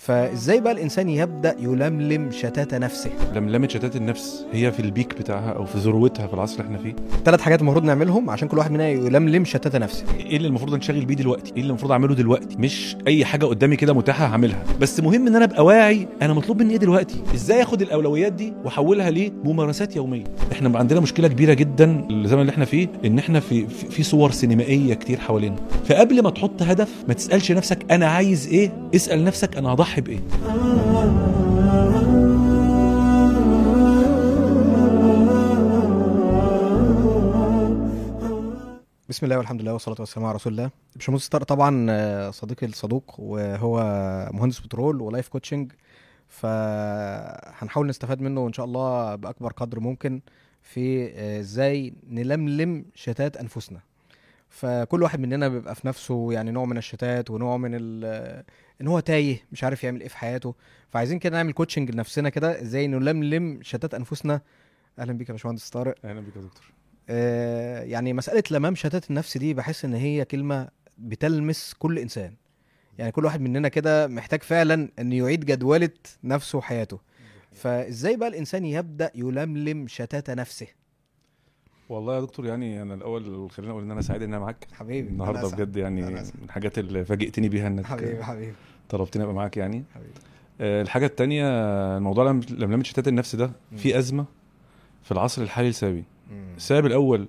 فازاي بقى الانسان يبدا يلملم شتات نفسه لملمه شتات النفس هي في البيك بتاعها او في ذروتها في العصر اللي احنا فيه ثلاث حاجات المفروض نعملهم عشان كل واحد مننا يلملم شتات نفسه ايه اللي المفروض انشغل بيه دلوقتي ايه اللي المفروض اعمله دلوقتي مش اي حاجه قدامي كده متاحه هعملها بس مهم ان انا ابقى واعي انا مطلوب مني ايه دلوقتي ازاي اخد الاولويات دي واحولها لممارسات يوميه احنا بقى عندنا مشكله كبيره جدا الزمن اللي احنا فيه ان احنا في في في صور سينمائيه كتير حوالينا فقبل ما تحط هدف ما تسالش نفسك انا عايز ايه اسال نفسك انا هضحي بايه بسم الله والحمد لله والصلاه والسلام على رسول الله باشمهندس طارق طبعا آه، صديقي الصدوق وهو مهندس بترول ولايف كوتشنج فهنحاول نستفاد منه ان شاء الله باكبر قدر ممكن في آه، ازاي نلملم شتات انفسنا فكل واحد مننا بيبقى في نفسه يعني نوع من الشتات ونوع من ال- ان هو تايه مش عارف يعمل ايه في حياته فعايزين كده نعمل كوتشنج لنفسنا كده ازاي نلملم شتات انفسنا اهلا بيك يا باشمهندس طارق اهلا بك يا دكتور آه، يعني مسألة لمام شتات النفس دي بحس إن هي كلمة بتلمس كل إنسان يعني كل واحد مننا كده محتاج فعلا إنه يعيد جدولة نفسه وحياته فإزاي بقى الإنسان يبدأ يلملم شتات نفسه والله يا دكتور يعني انا الاول خليني اقول ان انا سعيد ان انا معاك حبيبي النهارده أنا أسعد. بجد يعني أنا أسعد. من الحاجات اللي فاجئتني بيها انك حبيبي حبيبي طلبتني ابقى معاك يعني حبيبي آه، الحاجه التانية الموضوع لم- لملمه شتات النفس ده مم. في ازمه في العصر الحالي لسببين مم. السبب الاول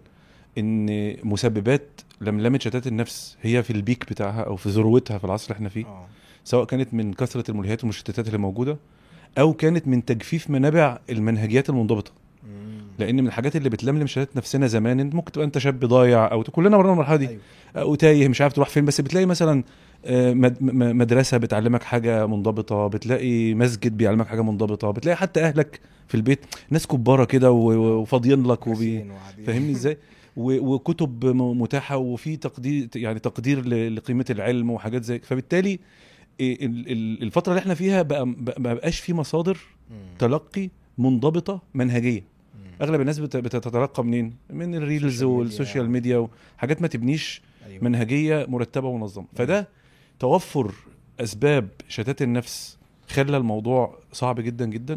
ان مسببات لملمه شتات النفس هي في البيك بتاعها او في ذروتها في العصر اللي احنا فيه آه. سواء كانت من كثره الملهيات والمشتتات اللي موجوده او كانت من تجفيف منابع المنهجيات المنضبطه مم. لان من الحاجات اللي بتلملم شتات نفسنا زمان إن ممكن تبقى انت شاب ضايع او كلنا مرينا المرحله دي أيوة. او تايه مش عارف تروح فين بس بتلاقي مثلا آه، مد- م- مدرسه بتعلمك حاجه منضبطه بتلاقي مسجد بيعلمك حاجه منضبطه بتلاقي حتى اهلك في البيت ناس كباره كده و- و- وفاضيين لك وبي كويسين وعاديين. فاهمني ازاي و- وكتب م- متاحه وفي تقدير يعني تقدير ل- لقيمه العلم وحاجات زي كده. فبالتالي إيه، ال- ال- الفتره اللي احنا فيها بقى بقى- ما بقاش في مصادر مم. تلقي منضبطه منهجيه مم. اغلب الناس بت- بتتلقى منين من الريلز السوشيال ميديا. والسوشيال ميديا وحاجات ما تبنيش أيوة. منهجيه مرتبه ومنظمه فده توفر اسباب شتات النفس خلى الموضوع صعب جدا جدا مم.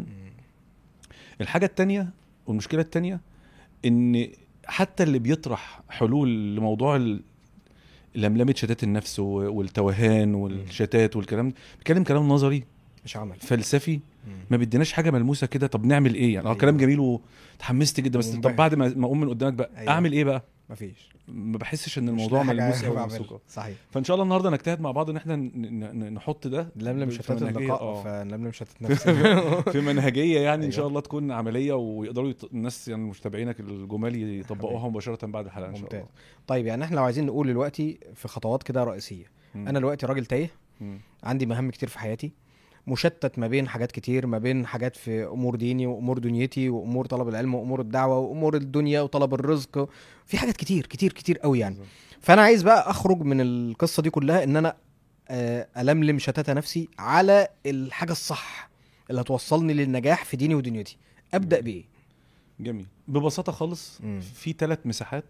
الحاجه التانية والمشكله التانية ان حتى اللي بيطرح حلول لموضوع ال- لملمه شتات النفس و- والتوهان والشتات والكلام ده بيتكلم كلام نظري مش عمل فلسفي مم. ما بيديناش حاجه ملموسه كده طب نعمل ايه يعني اه أيوة. كلام جميل وتحمست جدا بس ومنبهر. طب بعد ما ما اقوم من قدامك بقى أيوة. اعمل ايه بقى مفيش ما بحسش ان مش الموضوع لاقي حاجة ملموس قوي أعمل. وممسوك. صحيح فان شاء الله النهارده نجتهد مع بعض ان احنا ن- ن- نحط ده نلملم في شتات منهجية، اللقاء آه. فنلملم شتات نفسنا في منهجيه يعني ان أيوة. شاء الله تكون عمليه ويقدروا يط... الناس يعني متابعينك الجمال يطبقوها حبيبي. مباشره بعد الحلقه ان شاء ممتاز. الله طيب يعني احنا لو عايزين نقول دلوقتي في خطوات كده رئيسيه مم. انا دلوقتي راجل تايه مم. عندي مهام كتير في حياتي مشتت ما بين حاجات كتير ما بين حاجات في امور ديني وامور دنيتي وامور طلب العلم وامور الدعوه وامور الدنيا وطلب الرزق في حاجات كتير كتير كتير قوي يعني بالظبط. فانا عايز بقى اخرج من القصه دي كلها ان انا آه، الملم شتات نفسي على الحاجه الصح اللي هتوصلني للنجاح في ديني ودنيتي ابدا بايه جميل ببساطه خالص مم. في ثلاث مساحات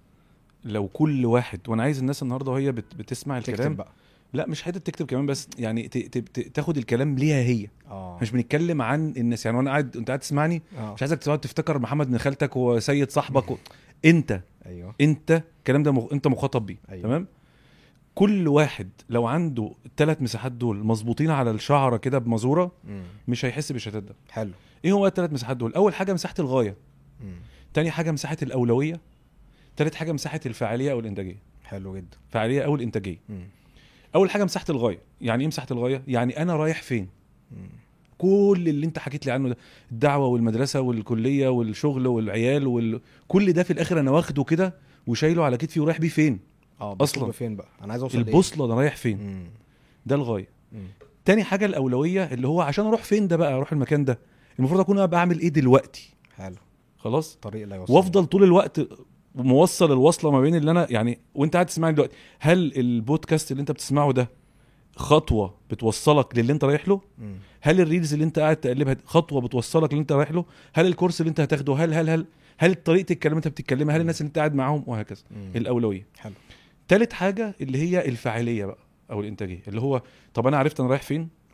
لو كل واحد وانا عايز الناس النهارده وهي بت... بتسمع تكتب الكلام بقى لا مش حته تكتب كمان بس يعني ت... ت... ت... تاخد الكلام ليها هي اه مش بنتكلم عن الناس يعني وانا قاعد انت قاعد تسمعني اه مش عايزك تقعد تفتكر محمد بن خالتك وسيد صاحبك و... انت ايوه انت الكلام ده مخ... انت مخاطب بيه أيوة. تمام كل واحد لو عنده الثلاث مساحات دول مظبوطين على الشعره كده بمزوره مم. مش هيحس بالشتات ده حلو ايه هو الثلاث مساحات دول اول حاجه مساحه الغايه مم. تاني حاجه مساحه الاولويه تالت حاجه مساحه الفعاليه او الانتاجيه حلو جدا فعاليه او الانتاجيه مم. اول حاجه مساحه الغايه يعني ايه مساحه الغايه يعني انا رايح فين مم. كل اللي انت حكيت لي عنه ده الدعوه والمدرسه والكليه والشغل والعيال وال... كل ده في الاخر انا واخده كده وشايله على كتفي ورايح بيه فين اه أصلاً. أصلا فين بقى انا عايز اوصل لإيه؟ البوصله انا رايح فين مم. ده الغايه مم. تاني حاجه الاولويه اللي هو عشان اروح فين ده بقى اروح المكان ده المفروض اكون انا بعمل ايه دلوقتي حلو خلاص طريق لا يوصل وافضل طول الوقت موصل الوصله ما بين اللي انا يعني وانت قاعد تسمعني دلوقتي هل البودكاست اللي انت بتسمعه ده خطوه بتوصلك للي انت رايح له مم. هل الريلز اللي انت قاعد تقلبها دي خطوه بتوصلك للي انت رايح له هل الكورس اللي انت هتاخده هل هل هل هل طريقه الكلام اللي انت بتتكلمها هل الناس اللي انت قاعد معاهم وهكذا مم. الاولويه حلو تالت حاجه اللي هي الفعاليه بقى او الانتاجيه اللي هو طب انا عرفت انا رايح فين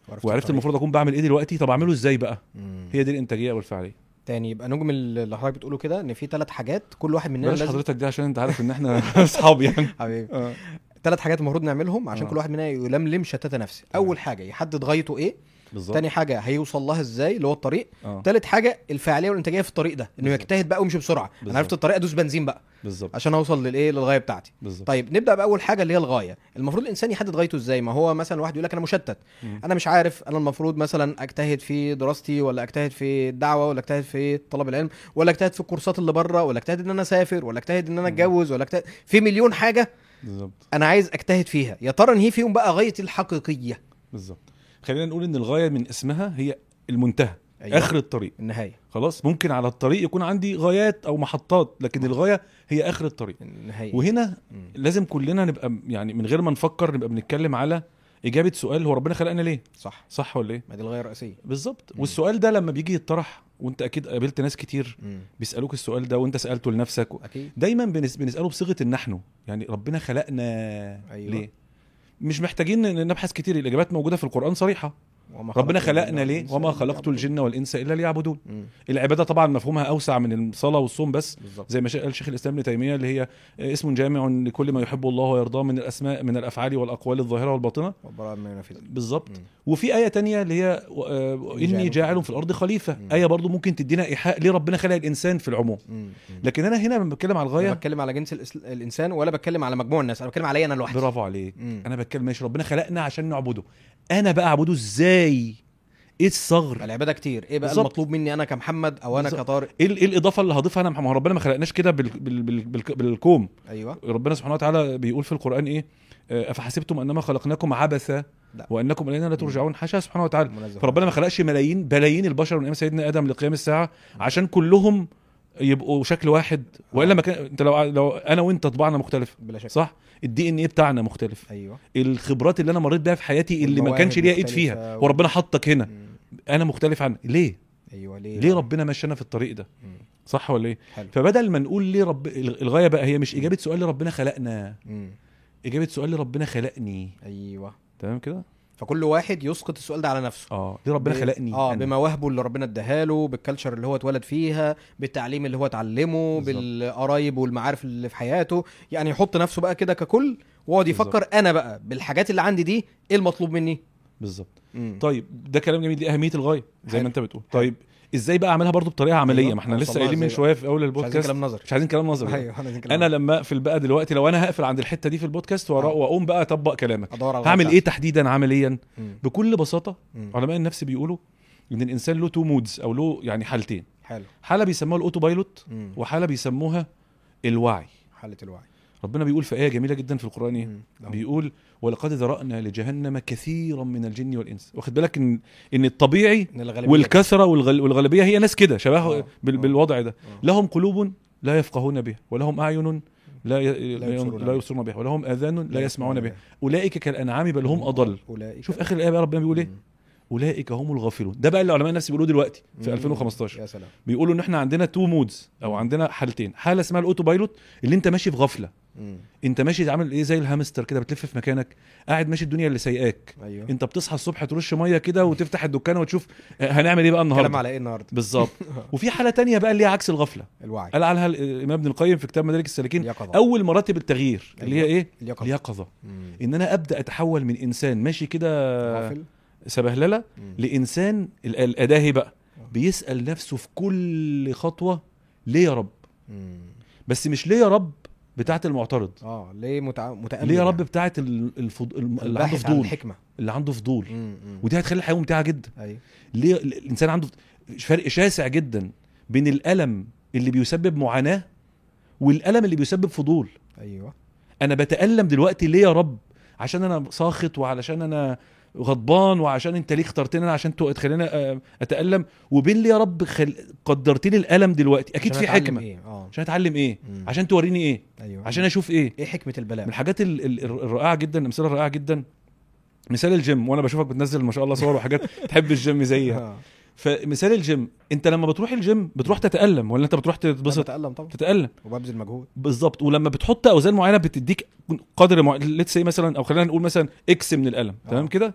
وعرفت وعرفت الطريق. المفروض اكون بعمل ايه دلوقتي طب اعمله ازاي بقى مم. هي دي الانتاجيه والفعاليه تاني يبقى نجمل اللي حضرتك بتقوله كده ان في ثلاث حاجات كل واحد مننا بلاش لازم حضرتك دي عشان انت عارف ان احنا اصحاب يعني حبيبي ثلاث حاجات المفروض نعملهم عشان آه. كل واحد مننا يلملم شتات نفسه اول حاجه يحدد غايته ايه بالظبط تاني حاجه هيوصل لها ازاي اللي هو الطريق اه تالت حاجه الفعاليه والانتاجيه في الطريق ده انه بالظبط. يجتهد بقى ويمشي بسرعه بالظبط. انا عرفت الطريق ادوس بنزين بقى بالظبط عشان اوصل للايه للغايه بتاعتي بالظبط طيب نبدا باول حاجه اللي هي الغايه المفروض الانسان يحدد غايته ازاي ما هو مثلا واحد يقول لك انا مشتت مم. انا مش عارف انا المفروض مثلا اجتهد في دراستي ولا اجتهد في الدعوه ولا اجتهد في طلب العلم ولا اجتهد في الكورسات اللي بره ولا اجتهد ان انا اسافر ولا اجتهد ان انا اتجوز ولا اجتهد في مليون حاجه بالظبط انا عايز اجتهد فيها يا ترى ان هي فيهم بقى غايتي الحقيقيه بالظبط خلينا نقول ان الغايه من اسمها هي المنتهى أيوة. اخر الطريق النهايه خلاص ممكن على الطريق يكون عندي غايات او محطات لكن الغايه هي اخر الطريق النهايه وهنا مم. لازم كلنا نبقى يعني من غير ما نفكر نبقى بنتكلم على اجابه سؤال هو ربنا خلقنا ليه صح صح ولا ايه ما دي الغايه الرئيسيه بالظبط مم. والسؤال ده لما بيجي يطرح وانت اكيد قابلت ناس كتير مم. بيسالوك السؤال ده وانت سالته لنفسك اكيد دايما بنس- بنساله بصيغه النحن يعني ربنا خلقنا أيوة. ليه مش محتاجين إن نبحث كتير الاجابات موجوده في القران صريحه وما ربنا خلقت الجن خلقنا ليه والإنس وما إلا خلقت ليعبدون. الجن والانس الا ليعبدون مم. العباده طبعا مفهومها اوسع من الصلاه والصوم بس بالظبط زي ما شا- قال شيخ الاسلام ابن تيميه اللي هي اسم جامع لكل ما يحبه الله ويرضاه من الاسماء من الافعال والاقوال الظاهره والباطنه وبراء من ينفذ بالظبط مم. وفي ايه تانية اللي هي آه، اني جاعل جاعل في الارض خليفه مم. ايه برضو ممكن تدينا ايحاء ليه ربنا خلق الانسان في العموم مم. مم. لكن انا هنا لما بتكلم على لا الغايه بتكلم على جنس الإس- الانسان ولا بتكلم على مجموع الناس انا بتكلم عليا انا لوحدي برافو عليك مم. انا بتكلم ماشي ربنا خلقنا عشان نعبده انا بقى اعبده ازاي ايه الثغر العباده كتير ايه بقى بالظبط. المطلوب مني انا كمحمد او انا بالظبط. كطارق ايه ال- إيه الاضافه اللي هضيفها انا ما هو ربنا ما خلقناش كده بال... بال... بال... بال... بالكوم ايوه ربنا سبحانه وتعالى بيقول في القران ايه آه، افحسبتم انما خلقناكم عبثا لا. وانكم الينا لا ترجعون حاشا سبحانه وتعالى منزه فربنا ما خلقش ملايين بلايين البشر من ايام سيدنا ادم لقيام الساعه عشان كلهم يبقوا شكل واحد والا ما كان انت لو لو انا وانت طباعنا مختلف بلا شك صح الدي ان ايه بتاعنا مختلف ايوه الخبرات اللي انا مريت بيها في حياتي اللي ما والمواهب كانش ليها ايد مختلفة فيها و- وربنا حطك هنا مم. انا مختلف عنك ليه ايوه ليه ليه بقى؟ ربنا مشانا في الطريق ده مم. صح ولا ايه حلو فبدل ما نقول ليه رب الغايه بقى هي مش اجابه سؤال ليه ربنا خلقنا مم. اجابه سؤال ليه ربنا خلقني ايوه تمام كده فكل واحد يسقط السؤال ده على نفسه اه ليه ربنا ب- خلقني اه أنا؟ بمواهبه اللي ربنا اداها له بالكالتشر اللي هو اتولد فيها بالتعليم اللي هو اتعلمه بالظبط. بالقرايب والمعارف اللي في حياته يعني يحط نفسه بقى كده ككل ويقعد بالظبط. يفكر انا بقى بالحاجات اللي عندي دي ايه المطلوب مني بالظبط مم. طيب ده كلام جميل دي اهميه الغايه زي حلو. ما انت بتقول حلو. طيب ازاي بقى اعملها برضو بطريقه عمليه أيوة. ما احنا أوصل لسه لها قايلين من إزاي شويه في اول مش عايزين البودكاست كلام نظري مش عايزين كلام نظري ايوه احنا عايزين كلام انا نظري. لما اقفل بقى دلوقتي لو انا هقفل عند الحته دي في البودكاست وأرا- آه. واقوم بقى اطبق كلامك ادور على هعمل الغاية ايه تحديدا عمليا بتاعتي. مم. بكل بساطه مم. علماء النفس بيقولوا ان الانسان له تو مودز او له يعني حالتين حلو حاله بيسموها الاوتو بايلوت مم. وحاله بيسموها الوعي حالة الوعي ربنا بيقول في ايه جميله جدا في القران ايه مم. أهو. بيقول ولقد ذرأنا لجهنم كثيرا من الجن والانس واخد بالك ان ان الطبيعي ان الغالبية والكثره والغل والغالبيه هي ناس كده شبه آه. بال آه. بالوضع ده آه. لهم قلوب لا يفقهون بها ولهم اعين لا ي... لا لا, يبصرون لا بها. يبصرون بها ولهم اذان لا يسمعون بها اولئك كالانعام بل هم اضل اولئك شوف اخر الايه بقى ربنا بيقول ايه مم. اولئك هم الغافلون ده بقى اللي علماء النفس بيقولوه دلوقتي في مم. 2015 يا سلام بيقولوا ان احنا عندنا تو مودز او عندنا حالتين حاله اسمها الاوتو بايلوت اللي انت ماشي في غفله مم. انت ماشي عامل ايه زي الهامستر كده بتلف في مكانك قاعد ماشي الدنيا اللي سايقاك ايوه انت بتصحى الصبح ترش ميه كده وتفتح الدكانه وتشوف آه، هنعمل ايه بقى كلام النهارده على ايه النهارده بالظبط وفي حاله تانية بقى اللي هي عكس الغفله الوعي قال عنها الامام ابن القيم في كتاب مدارك السالكين اليقظة اول مراتب التغيير اللي هي أيوة. ايه اليقظة اليقظه مم. ان انا ابدا اتحول من انسان ماشي كده غافل سبهلله مم. لانسان ال- الاداه هي بقى بيسال نفسه في كل خطوه ليه يا رب مم. بس مش ليه يا رب بتاعت المعترض اه ليه متع... متأمل ليه يا رب يعني. بتاعت ال- الفض... الم- اللي عنده الباحث عن فضول الحكمة اللي عنده فضول مم. مم. ودي هتخلي الحياه ممتعه جدا ايوه ليه ال- الانسان عنده فرق شاسع جدا بين الالم اللي بيسبب معاناه والالم اللي بيسبب فضول ايوه انا بتالم دلوقتي ليه يا رب عشان انا ساخط وعلشان انا غضبان وعشان انت ليه اخترتني انا عشان تو- تخليني آه، اتالم وبين ليه يا رب خل... قدرت لي الالم دلوقتي اكيد عشان في أتعلم حكمه ايه اه عشان اتعلم ايه مم. عشان توريني ايه ايوه عشان اشوف ايه ايه حكمة البلاء من الحاجات ال- ال- الرائعه جدا الامثله الرائعه جدا مثال الجيم وانا بشوفك بتنزل ما شاء الله صور وحاجات تحب الجيم زيها آه. فمثال الجيم انت لما بتروح الجيم بتروح تتالم ولا انت بتروح لا، تتبسط بتألم طبعا تتالم وببذل مجهود بالظبط ولما بتحط اوزان معينه بتديك قدر معين ليتس سي مثلا او خلينا نقول مثلا اكس من الالم آه. تمام كده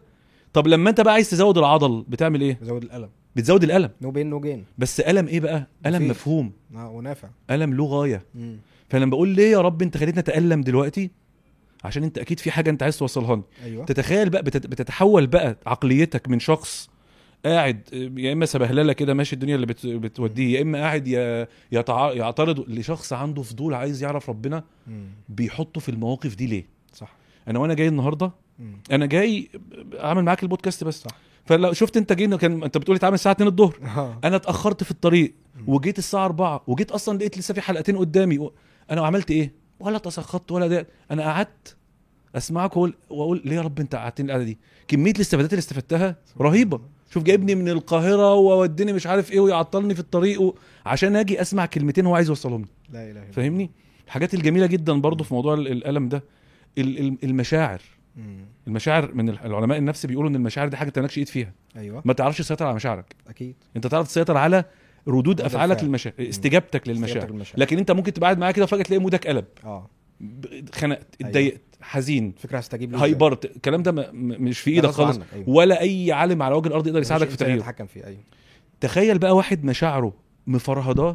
طب لما انت بقى عايز تزود العضل بتعمل ايه زود الالم بتزود الالم نو بين نو جين بس الم ايه بقى الم مفيد. مفهوم ونافع الم له غايه مم. فلما بقول ليه يا رب انت خليتني اتالم دلوقتي عشان انت اكيد في حاجه انت عايز توصلها لي ايوه تتخيل بقى بتت- بتتحول بقى عقليتك من شخص قاعد يا اما سبهلله كده ماشي الدنيا اللي بت بتوديه يا اما قاعد ي- يتع... يعترض لشخص عنده فضول عايز يعرف ربنا مم. بيحطه في المواقف دي ليه صح انا وانا جاي النهارده مم. انا جاي اعمل معاك البودكاست بس صح. فلو شفت انت جينا كان انت بتقولي تعمل الساعه 2 الظهر اه انا اتاخرت في الطريق مم. وجيت الساعه 4 وجيت اصلا لقيت لسه في حلقتين قدامي و... انا عملت ايه ولا تسخطت ولا ده انا قعدت اسمعك واقول واقول ليه يا رب انت قعدتني القعده دي كميه الاستفادات اللي استفدتها رهيبه شوف جايبني من القاهره ووديني مش عارف ايه ويعطلني في الطريق و... عشان اجي اسمع كلمتين هو عايز يوصلهم لي لا اله الا الله. فاهمني الحاجات الجميله جدا برضو في موضوع ال- الالم ده ال- ال- المشاعر مم. المشاعر من ال- العلماء النفس بيقولوا ان المشاعر دي حاجه انت مالكش ايد فيها ايوه ما تعرفش تسيطر على مشاعرك اكيد انت تعرف تسيطر على ردود رد افعالك الفعل. للمشاعر استجابتك للمشاعر استجابتك للمشاعر. لكن انت ممكن تبقى قاعد معايا كده وفجاه تلاقي مودك قلب اه ب- اتخنقت أيوة. اتضايقت حزين فكره هستجيب له إزاي؟ هايبرت الكلام ده م- م- مش في ده ايدك غصب خالص عنك، أيوة. ولا اي عالم على وجه الارض يقدر يساعدك مفيش في إنسان تغييره يتحكم فيه ايوه تخيل بقى واحد مشاعره مفرهداه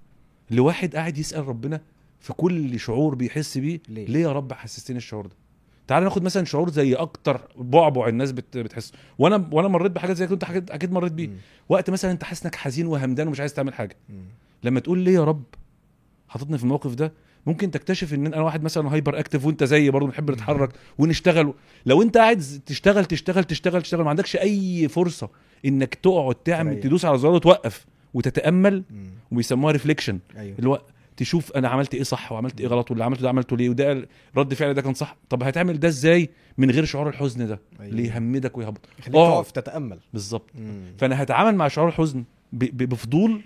لواحد قاعد يسال ربنا في كل شعور بيحس بيه ليه؟ ليه يا رب حسستني الشعور ده تعال ناخد مثلا شعور زي اكتر بعبع الناس بت بتحسه وانا وانا مريت بحاجات زي كده انت اكيد اكيد مريت بيه مم. وقت مثلا انت حاسس انك حزين وهمدان ومش عايز تعمل حاجه مم. لما تقول ليه يا رب حاططني في الموقف ده ممكن تكتشف ان انا واحد مثلا هايبر اكتف وانت زيي برضه بنحب نتحرك ونشتغل لو انت قاعد ز- تشتغل تشتغل تشتغل تشتغل ما عندكش اي فرصه انك تقعد تعمل تريح. تدوس على زرار وتوقف وتتامل مم. وبيسموها ريفليكشن ايوه اللي هو تشوف انا عملت ايه صح وعملت ايه غلط واللي عملته ده عملته ليه وده رد فعل ده كان صح طب هتعمل ده ازاي من غير شعور الحزن ده أيوة. اللي يهمدك ويهبط خليك آه. تقف تتامل بالظبط مم. فانا هتعامل مع شعور الحزن ب- ب- بفضول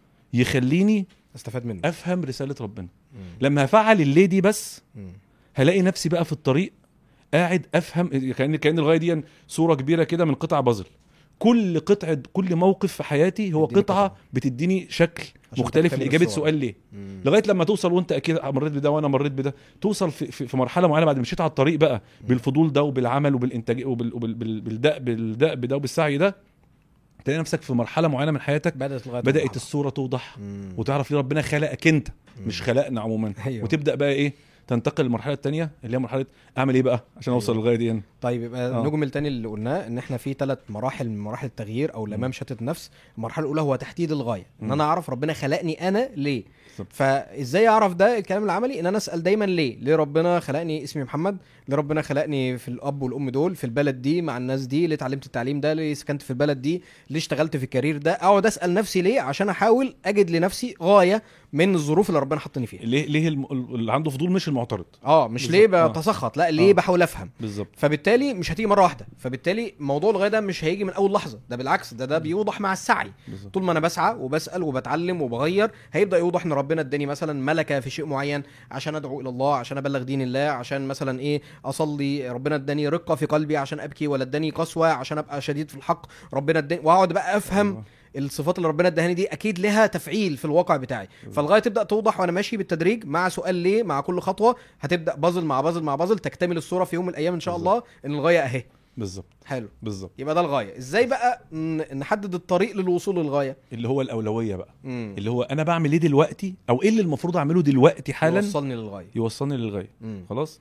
يخليني استفاد منه افهم رساله ربنا مم. لما هفعل اللي دي بس مم. هلاقي نفسي بقى في الطريق قاعد افهم كان كان الغايه دي صوره كبيره كده من قطع بازل كل قطعه كل موقف في حياتي هو تديني قطعه قطعة. بتديني شكل عشان مختلف تكتمل لاجابه الصورة. سؤال ليه مم. لغايه لما توصل وانت اكيد مريت بده وانا مريت بده توصل في, في, في مرحله معينه بعد ما مشيت على الطريق بقى بالفضول ده وبالعمل وبالانتاج وبال- وبال- بال- بالدأب بالدأب ده وبالسعي ده تلاقي نفسك في مرحله معينه من حياتك بدات لغايه بدات المرحلة. الصوره توضح مم. وتعرف ليه ربنا خلقك انت مم. مش خلقنا عموما أيوة. وتبدا بقى ايه تنتقل للمرحله الثانيه اللي هي مرحله اعمل ايه بقى عشان اوصل أيوة. للغايه دي طيب يبقى آه. نجمل تاني اللي قلناه ان احنا في ثلاث مراحل من مراحل التغيير او الامام شتت النفس المرحله الاولى هو تحديد الغايه ان مم. انا اعرف ربنا خلقني انا ليه بالظبط. فازاي اعرف ده الكلام العملي ان انا اسال دايما ليه ليه ربنا خلقني اسمي محمد ليه ربنا خلقني في الاب والام دول في البلد دي مع الناس دي ليه اتعلمت التعليم ده ليه سكنت في البلد دي ليه اشتغلت في الكارير ده اقعد اسال نفسي ليه عشان احاول اجد لنفسي غايه من الظروف اللي ربنا حطني فيها ليه ليه الم... اللي عنده فضول مش المعترض اه مش بالظبط. ليه آه. بتسخط لا ليه آه. بحاول افهم بالظبط فبالتالي مش هتيجي مره واحده فبالتالي موضوع الغايه ده مش هيجي من اول لحظه ده بالعكس ده ده بيوضح مع السعي بالظبط طول ما انا بسعى وبسال وبتعلم وبغير هيبدا يوضح ان ربنا اداني مثلا ملكه في شيء معين عشان ادعو الى الله عشان ابلغ دين الله عشان مثلا ايه اصلي ربنا اداني رقه في قلبي عشان ابكي ولا اداني قسوه عشان ابقى شديد في الحق ربنا اداني واقعد بقى افهم أيوة. الصفات اللي ربنا ادهاني دي اكيد لها تفعيل في الواقع بتاعي فالغايه تبدا توضح وانا ماشي بالتدريج مع سؤال ليه مع كل خطوه هتبدا بازل مع بازل مع بازل تكتمل الصوره في يوم من الايام ان شاء الله ان الغايه اهي بالظبط حلو بالظبط يبقى ده الغايه ازاي بقى ن- نحدد الطريق للوصول للغايه اللي هو الاولويه بقى امم اللي هو انا بعمل ايه دلوقتي او ايه اللي المفروض اعمله دلوقتي حالا وصلني للغايه يوصلني للغايه امم خلاص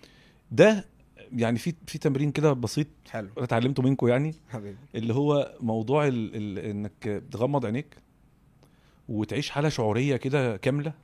ده يعني في في تمرين كده بسيط حلو انا اتعلمته منكم يعني حبيبي اللي هو موضوع ال ال انك تغمض عينيك وتعيش حاله شعوريه كده كامله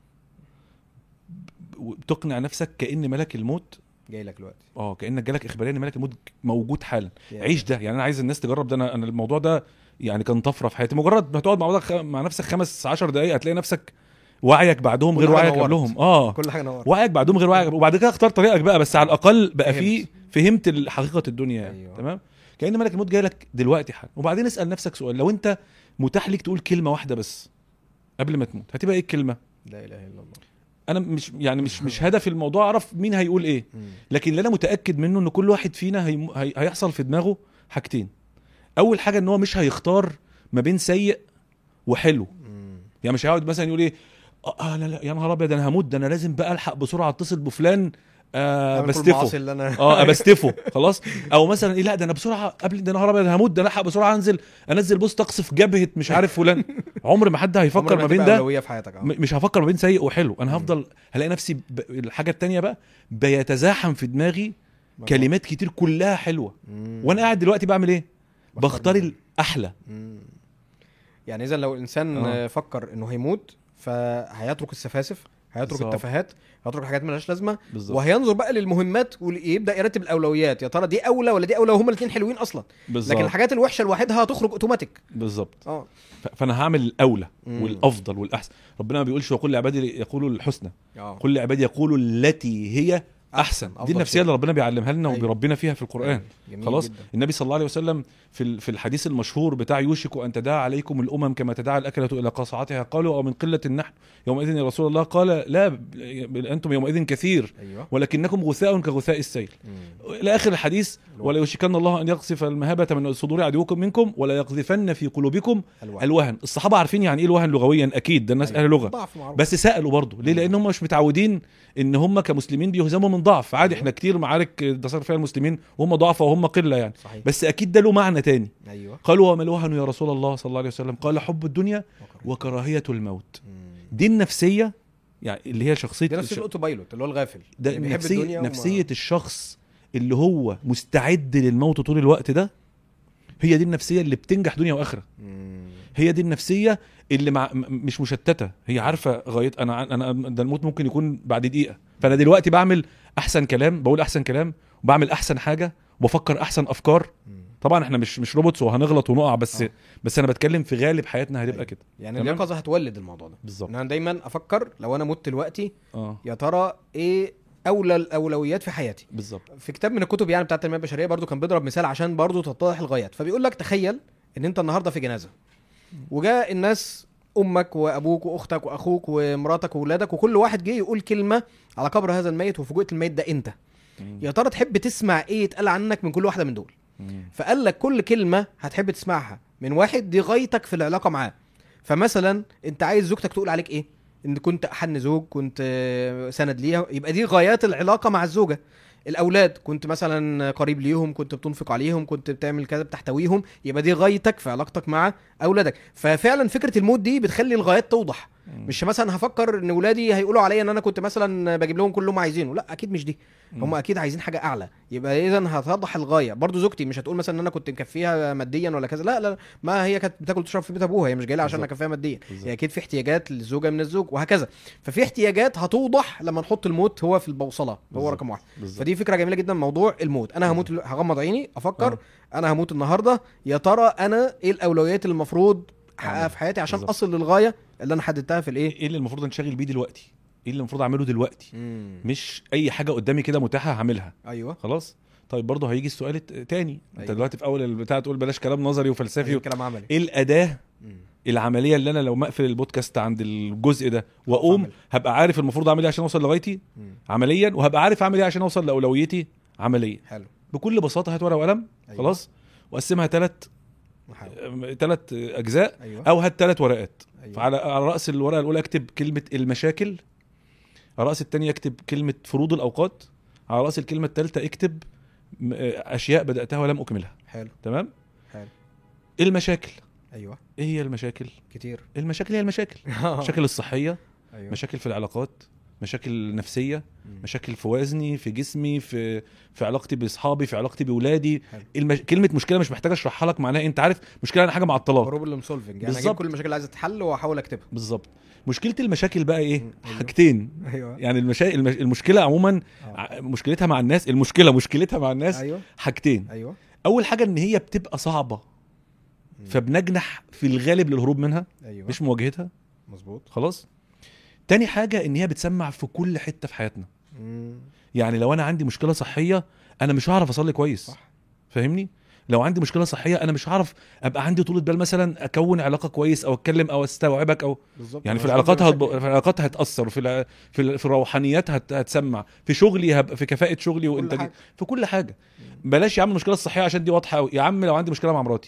وتقنع نفسك كان ملك الموت جاي لك دلوقتي اه كانك جالك اخباريه ان ملك الموت موجود حالا يا عيش ده يعني انا عايز الناس تجرب ده انا انا الموضوع ده يعني كان طفره في حياتي مجرد ما تقعد مع بعضك خ- مع نفسك خمس عشر دقائق هتلاقي نفسك وعيك بعدهم كل غير حاجة وعيك نورت. قبلهم اه كل حاجه نور وعيك بعدهم غير وعيك وبعد كده اختار طريقك بقى بس على الاقل بقى فهمت. في فهمت حقيقه الدنيا يعني أيوة. تمام كان ملك الموت جاي لك دلوقتي حالا وبعدين اسال نفسك سؤال لو انت متاح ليك تقول كلمه واحده بس قبل ما تموت هتبقى ايه الكلمه لا اله الا الله انا مش يعني مش مش هدف الموضوع اعرف مين هيقول ايه مم. لكن اللي انا متاكد منه ان كل واحد فينا هي... هي... هيحصل في دماغه حاجتين اول حاجه ان هو مش هيختار ما بين سيء وحلو مم. يعني مش هيقعد مثلا يقول ايه اه لا لا يا نهار ابيض انا هموت ده انا لازم بقى الحق بسرعه اتصل بفلان آه أعمل كل بستفه المعاصي اللي انا اه بستفه خلاص او مثلا ايه لا ده انا بسرعه قبل ده نهار ابيض هموت ده أنا الحق بسرعه انزل انزل بوست اقصف جبهه مش عارف فلان عمر ما حد هيفكر عمر ما بين تبقى ده اولويه في حياتك اه م- مش هفكر ما بين سيء وحلو انا هفضل هلاقي نفسي ب... الحاجه التانية بقى بيتزاحم في دماغي كلمات كتير كلها حلوه مم. وانا قاعد دلوقتي بعمل ايه بختار منها. الاحلى مم. يعني اذا لو الانسان آه. آه. فكر انه هيموت فهيترك السفاسف هيترك بالظبط. التفاهات هيترك حاجات ملهاش لازمه بالظبط وهينظر بقى للمهمات ويبدا يرتب الاولويات يا ترى دي اولى ولا دي اولى وهما الاثنين حلوين اصلا بالظبط لكن الحاجات الوحشه لوحدها هتخرج اوتوماتيك بالظبط اه ف- فانا هعمل الاولى مم. والافضل والاحسن ربنا ما بيقولش وقل لعبادي يقولوا الحسنى اه قل لعبادي يقولوا التي هي احسن أفضل دي النفسيه شيء. اللي ربنا بيعلمها لنا أيوة. وبيربينا فيها في القران جميل خلاص جدا. النبي صلى الله عليه وسلم في ال- في الحديث المشهور بتاع يوشك ان تداعى عليكم الامم كما تداعى الاكله الى قصعتها قالوا او من قله نحن يومئذ يا رسول الله قال لا بل انتم يومئذ كثير ايوه ولكنكم غثاء كغثاء السيل مم. الى اخر الحديث ولا يوشكن الله ان يقذف المهابه من صدور عدوكم منكم ولا يقذفن في قلوبكم الوعي. الوهن الصحابه عارفين يعني ايه الوهن لغويا اكيد ده الناس أيوة. اهل لغه ضعف معروف. بس سالوا برضه ليه لان هم مش متعودين ان هم كمسلمين بيهزموا من ضعف عادي أيوة. احنا كتير معارك انتصر فيها المسلمين وهم ضعفة وهم قله يعني صحيح بس اكيد ده له معنى تاني ايوه قالوا وما الوهن يا رسول الله صلى الله عليه وسلم قال حب الدنيا وكراهيه الموت مم. دي النفسيه يعني اللي هي شخصيه دي نفس الش- الاوتو بايلوت اللي هو الغافل ده اللي بيحب نفسيه الدنيا وما- نفسيه الشخص اللي هو مستعد للموت طول الوقت ده هي دي النفسيه اللي بتنجح دنيا واخره مم. هي دي النفسيه اللي مع م- مش مشتته هي عارفه غايه انا ع- انا ده الموت ممكن يكون بعد دقيقه فانا دلوقتي بعمل احسن كلام بقول احسن كلام وبعمل احسن حاجه وبفكر احسن افكار مم. طبعا احنا مش مش روبوتس وهنغلط ونقع بس آه. بس انا بتكلم في غالب حياتنا هتبقى أيوة. كده يعني تمام. اليقظه هتولد الموضوع ده بالظبط ان انا دايما افكر لو انا مت دلوقتي اه يا ترى ايه اولى الاولويات في حياتي بالظبط في كتاب من الكتب يعني بتاعه التنميه البشريه برضو كان بيضرب مثال عشان برضو تتضح الغايات فبيقول لك تخيل ان انت النهارده في جنازه وجاء الناس امك وابوك واختك واخوك ومراتك واولادك وكل واحد جه يقول كلمه على قبر هذا الميت وفوجئت الميت ده انت يا ترى تحب تسمع ايه يتقال عنك من كل واحده من دول مم. فقال لك كل كلمه هتحب تسمعها من واحد دي غايتك في العلاقه معاه فمثلا انت عايز زوجتك تقول عليك ايه ان كنت احن زوج كنت آه، سند ليها يبقى دي غايات العلاقه مع الزوجه الاولاد كنت مثلا قريب ليهم كنت بتنفق عليهم كنت بتعمل كذا بتحتويهم يبقى دي غايتك في علاقتك مع اولادك ففعلا فكره الموت دي بتخلي الغايات توضح مش مثلا هفكر ان ولادي هيقولوا عليا ان انا كنت مثلا بجيب لهم كل اللي هم عايزينه لا اكيد مش دي هم اكيد عايزين حاجه اعلى يبقى اذا هتوضح الغايه برضو زوجتي مش هتقول مثلا ان انا كنت مكفيها ماديا ولا كذا لا لا ما هي كانت بتاكل وتشرب في بيت ابوها هي مش جايه لها عشان بالظبط. اكفيها ماديا بالظبط. هي اكيد في احتياجات للزوجه من الزوج وهكذا ففي احتياجات هتوضح لما نحط الموت هو في البوصله هو بالظبط. رقم واحد بالظبط فدي فكره جميله جدا موضوع الموت انا هموت هغمض عيني افكر آه. انا هموت النهارده يا ترى انا ايه الاولويات اللي المفروض احققها أعمل. في حياتي عشان بالظبط. اصل للغايه اللي انا حددتها في الايه ايه اللي المفروض انشغل بيه دلوقتي ايه اللي المفروض اعمله دلوقتي مش اي حاجه قدامي كده متاحه هعملها ايوه خلاص طيب برضه هيجي السؤال الت- تاني انت أيوة. دلوقتي في اول البتاع تقول بلاش كلام نظري وفلسفي عايزين و... كلام عملي ايه الاداه مم. العمليه اللي انا لو مقفل البودكاست عند الجزء ده واقوم أعمل. هبقى عارف المفروض اعمل ايه عشان اوصل لغايتي مم. عمليا وهبقى عارف اعمل ايه عشان اوصل لاولويتي عمليا حلو بكل بساطه هات ورقه وقلم أيوة. خلاص وقسمها ثلاث نحاول. ثلاث اجزاء ايوه او هات ثلاث ورقات أيوة. فعلى على راس الورقه الاولى اكتب كلمه المشاكل على راس الثانيه اكتب كلمه فروض الاوقات على راس الكلمه الثالثه اكتب م- اشياء بداتها ولم اكملها حلو تمام حلو المشاكل ايوه ايه هي المشاكل كتير المشاكل هي المشاكل المشاكل الصحيه ايوه مشاكل في العلاقات مشاكل نفسيه مم. مشاكل في وزني في جسمي في في علاقتي باصحابي في علاقتي باولادي حلو. المش... كلمه مشكله مش محتاج اشرحها لك معناها إيه؟ انت عارف مشكله انا حاجه معطلاك بروبلم سولفنج يعني اجيب بالظبط. كل المشاكل اللي عايزه تتحل واحاول اكتبها بالظبط مشكله المشاكل بقى ايه مم. أيوة. حاجتين ايوه يعني المشا... المش... المشكله عموما آه. ع- مشكلتها مع الناس المشكله مشكلتها مع الناس ايوه حاجتين ايوه اول حاجه ان هي بتبقى صعبه مم. فبنجنح في الغالب للهروب منها ايوه مش مواجهتها مظبوط خلاص تاني حاجه ان هي بتسمع في كل حته في حياتنا مم. يعني لو انا عندي مشكله صحيه انا مش هعرف اصلي كويس صح فاهمني لو عندي مشكله صحيه انا مش هعرف ابقى عندي طولة بال مثلا اكون علاقه كويس او اتكلم او استوعبك او بالظبط يعني في أنا العلاقات شايف هتب... مشاكل. في العلاقات هتاثر في الع... في, ال... في الروحانيات هت... هتسمع في شغلي هبقى في كفاءه شغلي كل وانت حاجة. في كل حاجه بلاش يا عم المشكله الصحيه عشان دي واضحه قوي يا عم لو عندي مشكله مع مراتي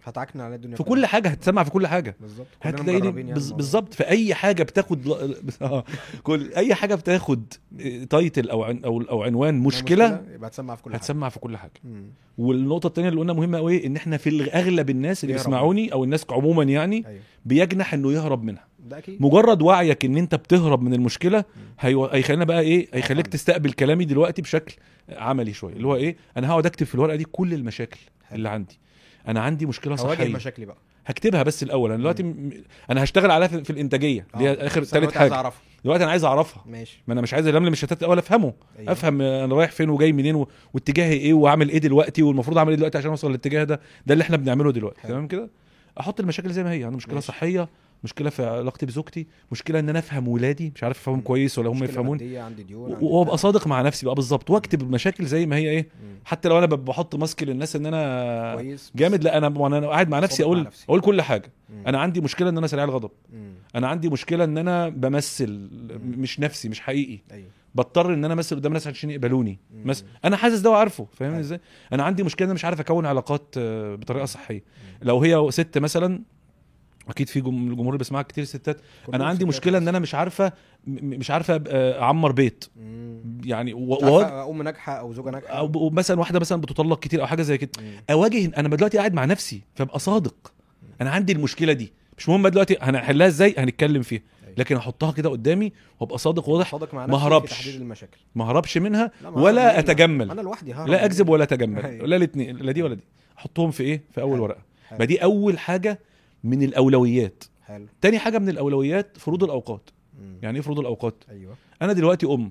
هتعكن على الدنيا في كلها. كل حاجه هتسمع في كل حاجه بالظبط كلنا هتلاقيني مجربين يعني بز- الموضوع. بالظبط في اي حاجه بتاخد آه، كل اي حاجه بتاخد تايتل او عن او او عنوان لو مشكله يبقى هتسمع في كل حاجه هتسمع في كل حاجه مم. والنقطه الثانيه اللي قلنا مهمه قوي ان احنا في اغلب الناس اللي يهرب بيسمعوني او الناس عموما يعني ايوه بيجنح انه يهرب منها ده اكيد مجرد وعيك ان انت بتهرب من المشكله هيو... هيخلينا بقى ايه هيخليك طبعاً. تستقبل كلامي دلوقتي بشكل عملي شويه اللي هو ايه انا هقعد اكتب في الورقه دي كل المشاكل حلو. اللي عندي انا عندي مشكله هواجه صحيه مشاكلي بقى هكتبها بس الاول انا دلوقتي م... انا هشتغل عليها في, في الانتاجيه اللي هي آه، اخر بس أنا ثالث دلوقتي عايز حاجه اعرفها دلوقتي انا عايز اعرفها ماشي ما انا مش عايز الم الشتات الاول افهمه أيوة. افهم انا رايح فين وجاي منين و... واتجاهي ايه واعمل ايه دلوقتي والمفروض اعمل ايه دلوقتي عشان اوصل للاتجاه ده ده اللي احنا بنعمله دلوقتي حلو. تمام كده احط المشاكل زي ما هي عندي مشكله ماشي. صحيه مشكله في علاقتي بزوجتي مشكله ان انا افهم ولادي مش عارف افهمهم مم. كويس ولا هم مشكلة يفهمون مادية، عندي ديون عندي وابقى بتاع. صادق مع نفسي بقى بالظبط واكتب المشاكل زي ما هي ايه مم. حتى لو انا ب- بحط ماسك للناس ان انا كويس بس- جامد لا انا وانا قاعد مع نفسي صادق مع اقول نفسي. اقول كل حاجه مم. انا عندي مشكله ان انا سريع الغضب مم. انا عندي مشكله ان انا بمثل مش نفسي مش حقيقي ايوه بضطر ان انا امثل قدام الناس عشان يقبلوني مم. مثلا انا حاسس ده وعارفه فاهمني أيوة. ازاي انا عندي مشكله ان انا مش عارف اكون علاقات آه، بطريقه صحيه لو هي ست مثلا اكيد في جم- الجمهور اللي بيسمعك كتير ستات انا عندي مشكله ان انا مش عارفه م- مش عارفه أبقى اعمر بيت مم. يعني و... مش و... عارفة ام ناجحه او زوجه ناجحه او ب- مثلا واحده مثلا بتطلق كتير او حاجه زي كده مم. اواجه انا دلوقتي قاعد مع نفسي فابقى صادق انا عندي المشكله دي مش مهم بقى دلوقتي هنحلها ازاي هنتكلم فيها أيوة. لكن احطها كده قدامي وابقى صادق واضح صادق مع ما نفسي هربش. في تحديد المشاكل ما هربش منها لا، ما ولا هرب منين؟ اتجمل انا لوحدي ههرب لا اكذب منين؟ ولا اتجمل أيوة. لا الاثنين لا دي ولا دي احطهم في ايه في اول حلو. ورقه حلو. ما دي اول حاجه من الاولويات حلو تاني حاجه من الاولويات فروض الاوقات مم. يعني ايه فروض الاوقات ايوه انا دلوقتي ام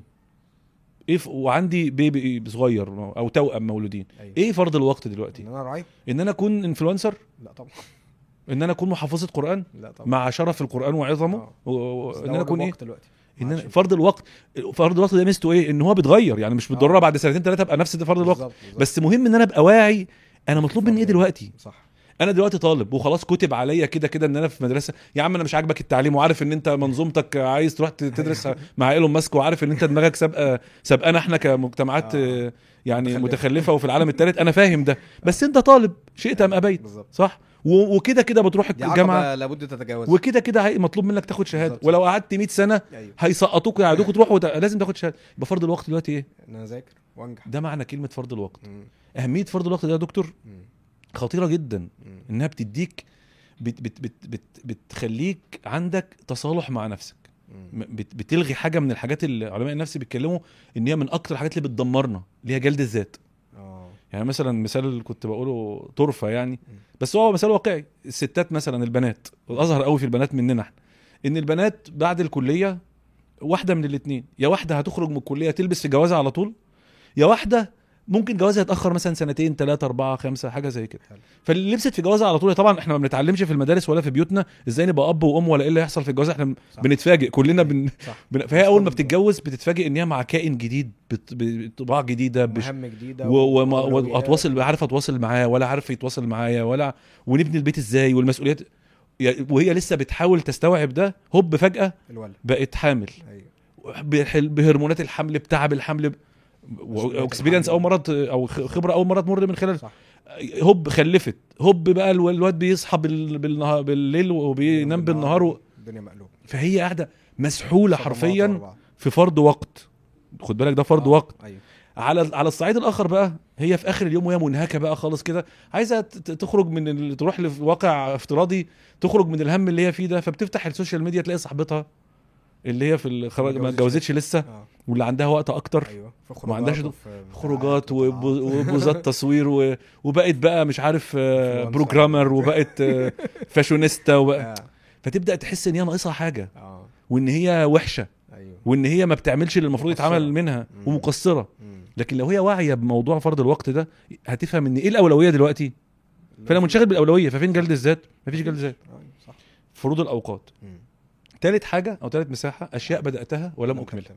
ايه ف... وعندي بيبي صغير او توأم مولودين ايوه ايه فرض الوقت دلوقتي ان انا راعي ان انا اكون انفلونسر لا طبعا ان انا اكون محافظه قران لا طبعا مع شرف القران وعظمه آه. و... و... بس ان ده انا واجب اكون ايه وقت دلوقتي ان ما انا عادش- فرض الوقت فرض الوقت ده ميزته ايه ان هو بيتغير يعني مش بالضروره آه. بعد سنتين ثلاثه ابقى نفس فرض الوقت بالظبط، بالظبط. بس مهم ان انا ابقى واعي انا مطلوب مني ايه فرض الوقت. دلوقتي صح انا دلوقتي طالب وخلاص كتب عليا كده كده ان انا في مدرسه يا عم انا مش عاجبك التعليم وعارف ان انت منظومتك عايز تروح ت- تدرس مع ايلون ماسك وعارف ان انت دماغك سابقه سابقانا احنا كمجتمعات آه. آه. يعني متخلفة. متخلفه وفي العالم الثالث انا فاهم ده بس انت طالب شئت ام ابيت بالظبط صح و- وكده كده بتروح دي الجامعه عقبه لابد تتجاوز وكده كده هي- مطلوب منك تاخد شهاده بالظبط. ولو قعدت 100 سنه ايوه هيسقطوك ويقعدوك تروح وت... لازم تاخد شهاده يبقى فرض الوقت دلوقتي ايه ان انا اذاكر وانجح ده معنى كلمه فرض الوقت مم. اهميه فرض الوقت ده يا دكتور مم. خطيره جدا مم. انها بتديك بت بت بت بت بتخليك عندك تصالح مع نفسك مم. م- بت بتلغي حاجه من الحاجات اللي علماء النفس بيتكلموا ان هي من اكتر الحاجات اللي بتدمرنا اللي هي جلد الذات اه يعني مثلا مثال اللي كنت بقوله طرفه يعني بس هو مثال واقعي الستات مثلا البنات الاظهر قوي في البنات مننا احنا ان البنات بعد الكليه واحده من الاثنين يا واحده هتخرج من الكليه تلبس في جوازها على طول يا واحده ممكن جوازها يتاخر مثلا سنتين ثلاثه اربعه خمسه حاجه زي كده حلو. فاللي لبست في جوازها على طول طبعا احنا ما بنتعلمش في المدارس ولا في بيوتنا ازاي نبقى اب وام ولا ايه اللي هيحصل في الجواز احنا صح. بنتفاجئ كلنا بن... صح بن... فهي اول ما بتستنى. بتتجوز بتتفاجئ ان هي مع كائن جديد بت... بطباع جديده بش... مهام جديده و- وما- وأولويات. واتواصل عارف اتواصل معاه ولا عارف يتواصل معايا ولا ونبني البيت ازاي والمسؤوليات يا- وهي لسه بتحاول تستوعب ده هوب فجاه الولد بقت حامل ايوه بحل- بهرمونات الحمل بتعب الحمل مسؤوليات واكسبيرينس الحمل. اول مره ت- او خ- خبره اول مره تمر من خلال صح هوب خلفت هوب بقى الو- الواد بيصحى بال- بالنهار بالليل وبينام بالنهار و... الدنيا مقلوبه فهي قاعده مسحوله صدمات ورا حرفيا بعض. في فرض وقت خد بالك ده فرض آه، وقت ايوه على على الصعيد الاخر بقى هي في اخر اليوم وهي منهكه بقى خالص كده عايزه ت- ت- تخرج من ال... تروح لواقع افتراضي تخرج من الهم اللي هي فيه ده فبتفتح السوشيال ميديا تلاقي صاحبتها اللي هي في الخراج ما اتجوزتش لسه اه واللي عندها وقت اكتر ايوه في ما عندهاش خروجات دو- وفي خروجات وطلعات. وب- وبوزات تصوير و... وبقت بقى مش عارف آه، Influencer. بروجرامر وبقت آه، فاشونيستا وبقى اه فتبدا تحس ان هي ناقصها حاجه اه وان هي وحشه ايوه وان هي ما بتعملش اللي المفروض مقصرة. يتعمل منها مم. ومقصره مم. لكن لو هي واعيه بموضوع فرض الوقت ده هتفهم ان ايه الاولويه دلوقتي فانا منشغل بالاولويه ففين جلد الذات مفيش جلد ذات آه، صح فروض الاوقات مم. ثالث حاجه او ثالث مساحه اشياء بداتها ولم اكملها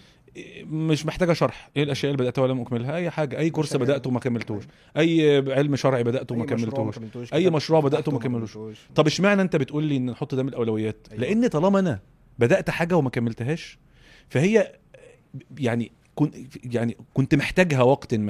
مش محتاجه شرح ايه الاشياء اللي بداتها ولم اكملها اي حاجه اي كورس مشاريع. بداته وما كملتوش اي علم شرعي بداته وما أي مشروع كملتوش كملتوش، أي كتاب مشروع بدأته فتحته وما كملوش. طب اشمعنى انت بتقول لي ان نحط ده من الاولويات أيوة. لان طالما انا بدات حاجه وما كملتهاش فهي يعني كنت يعني كنت محتاجها وقت ما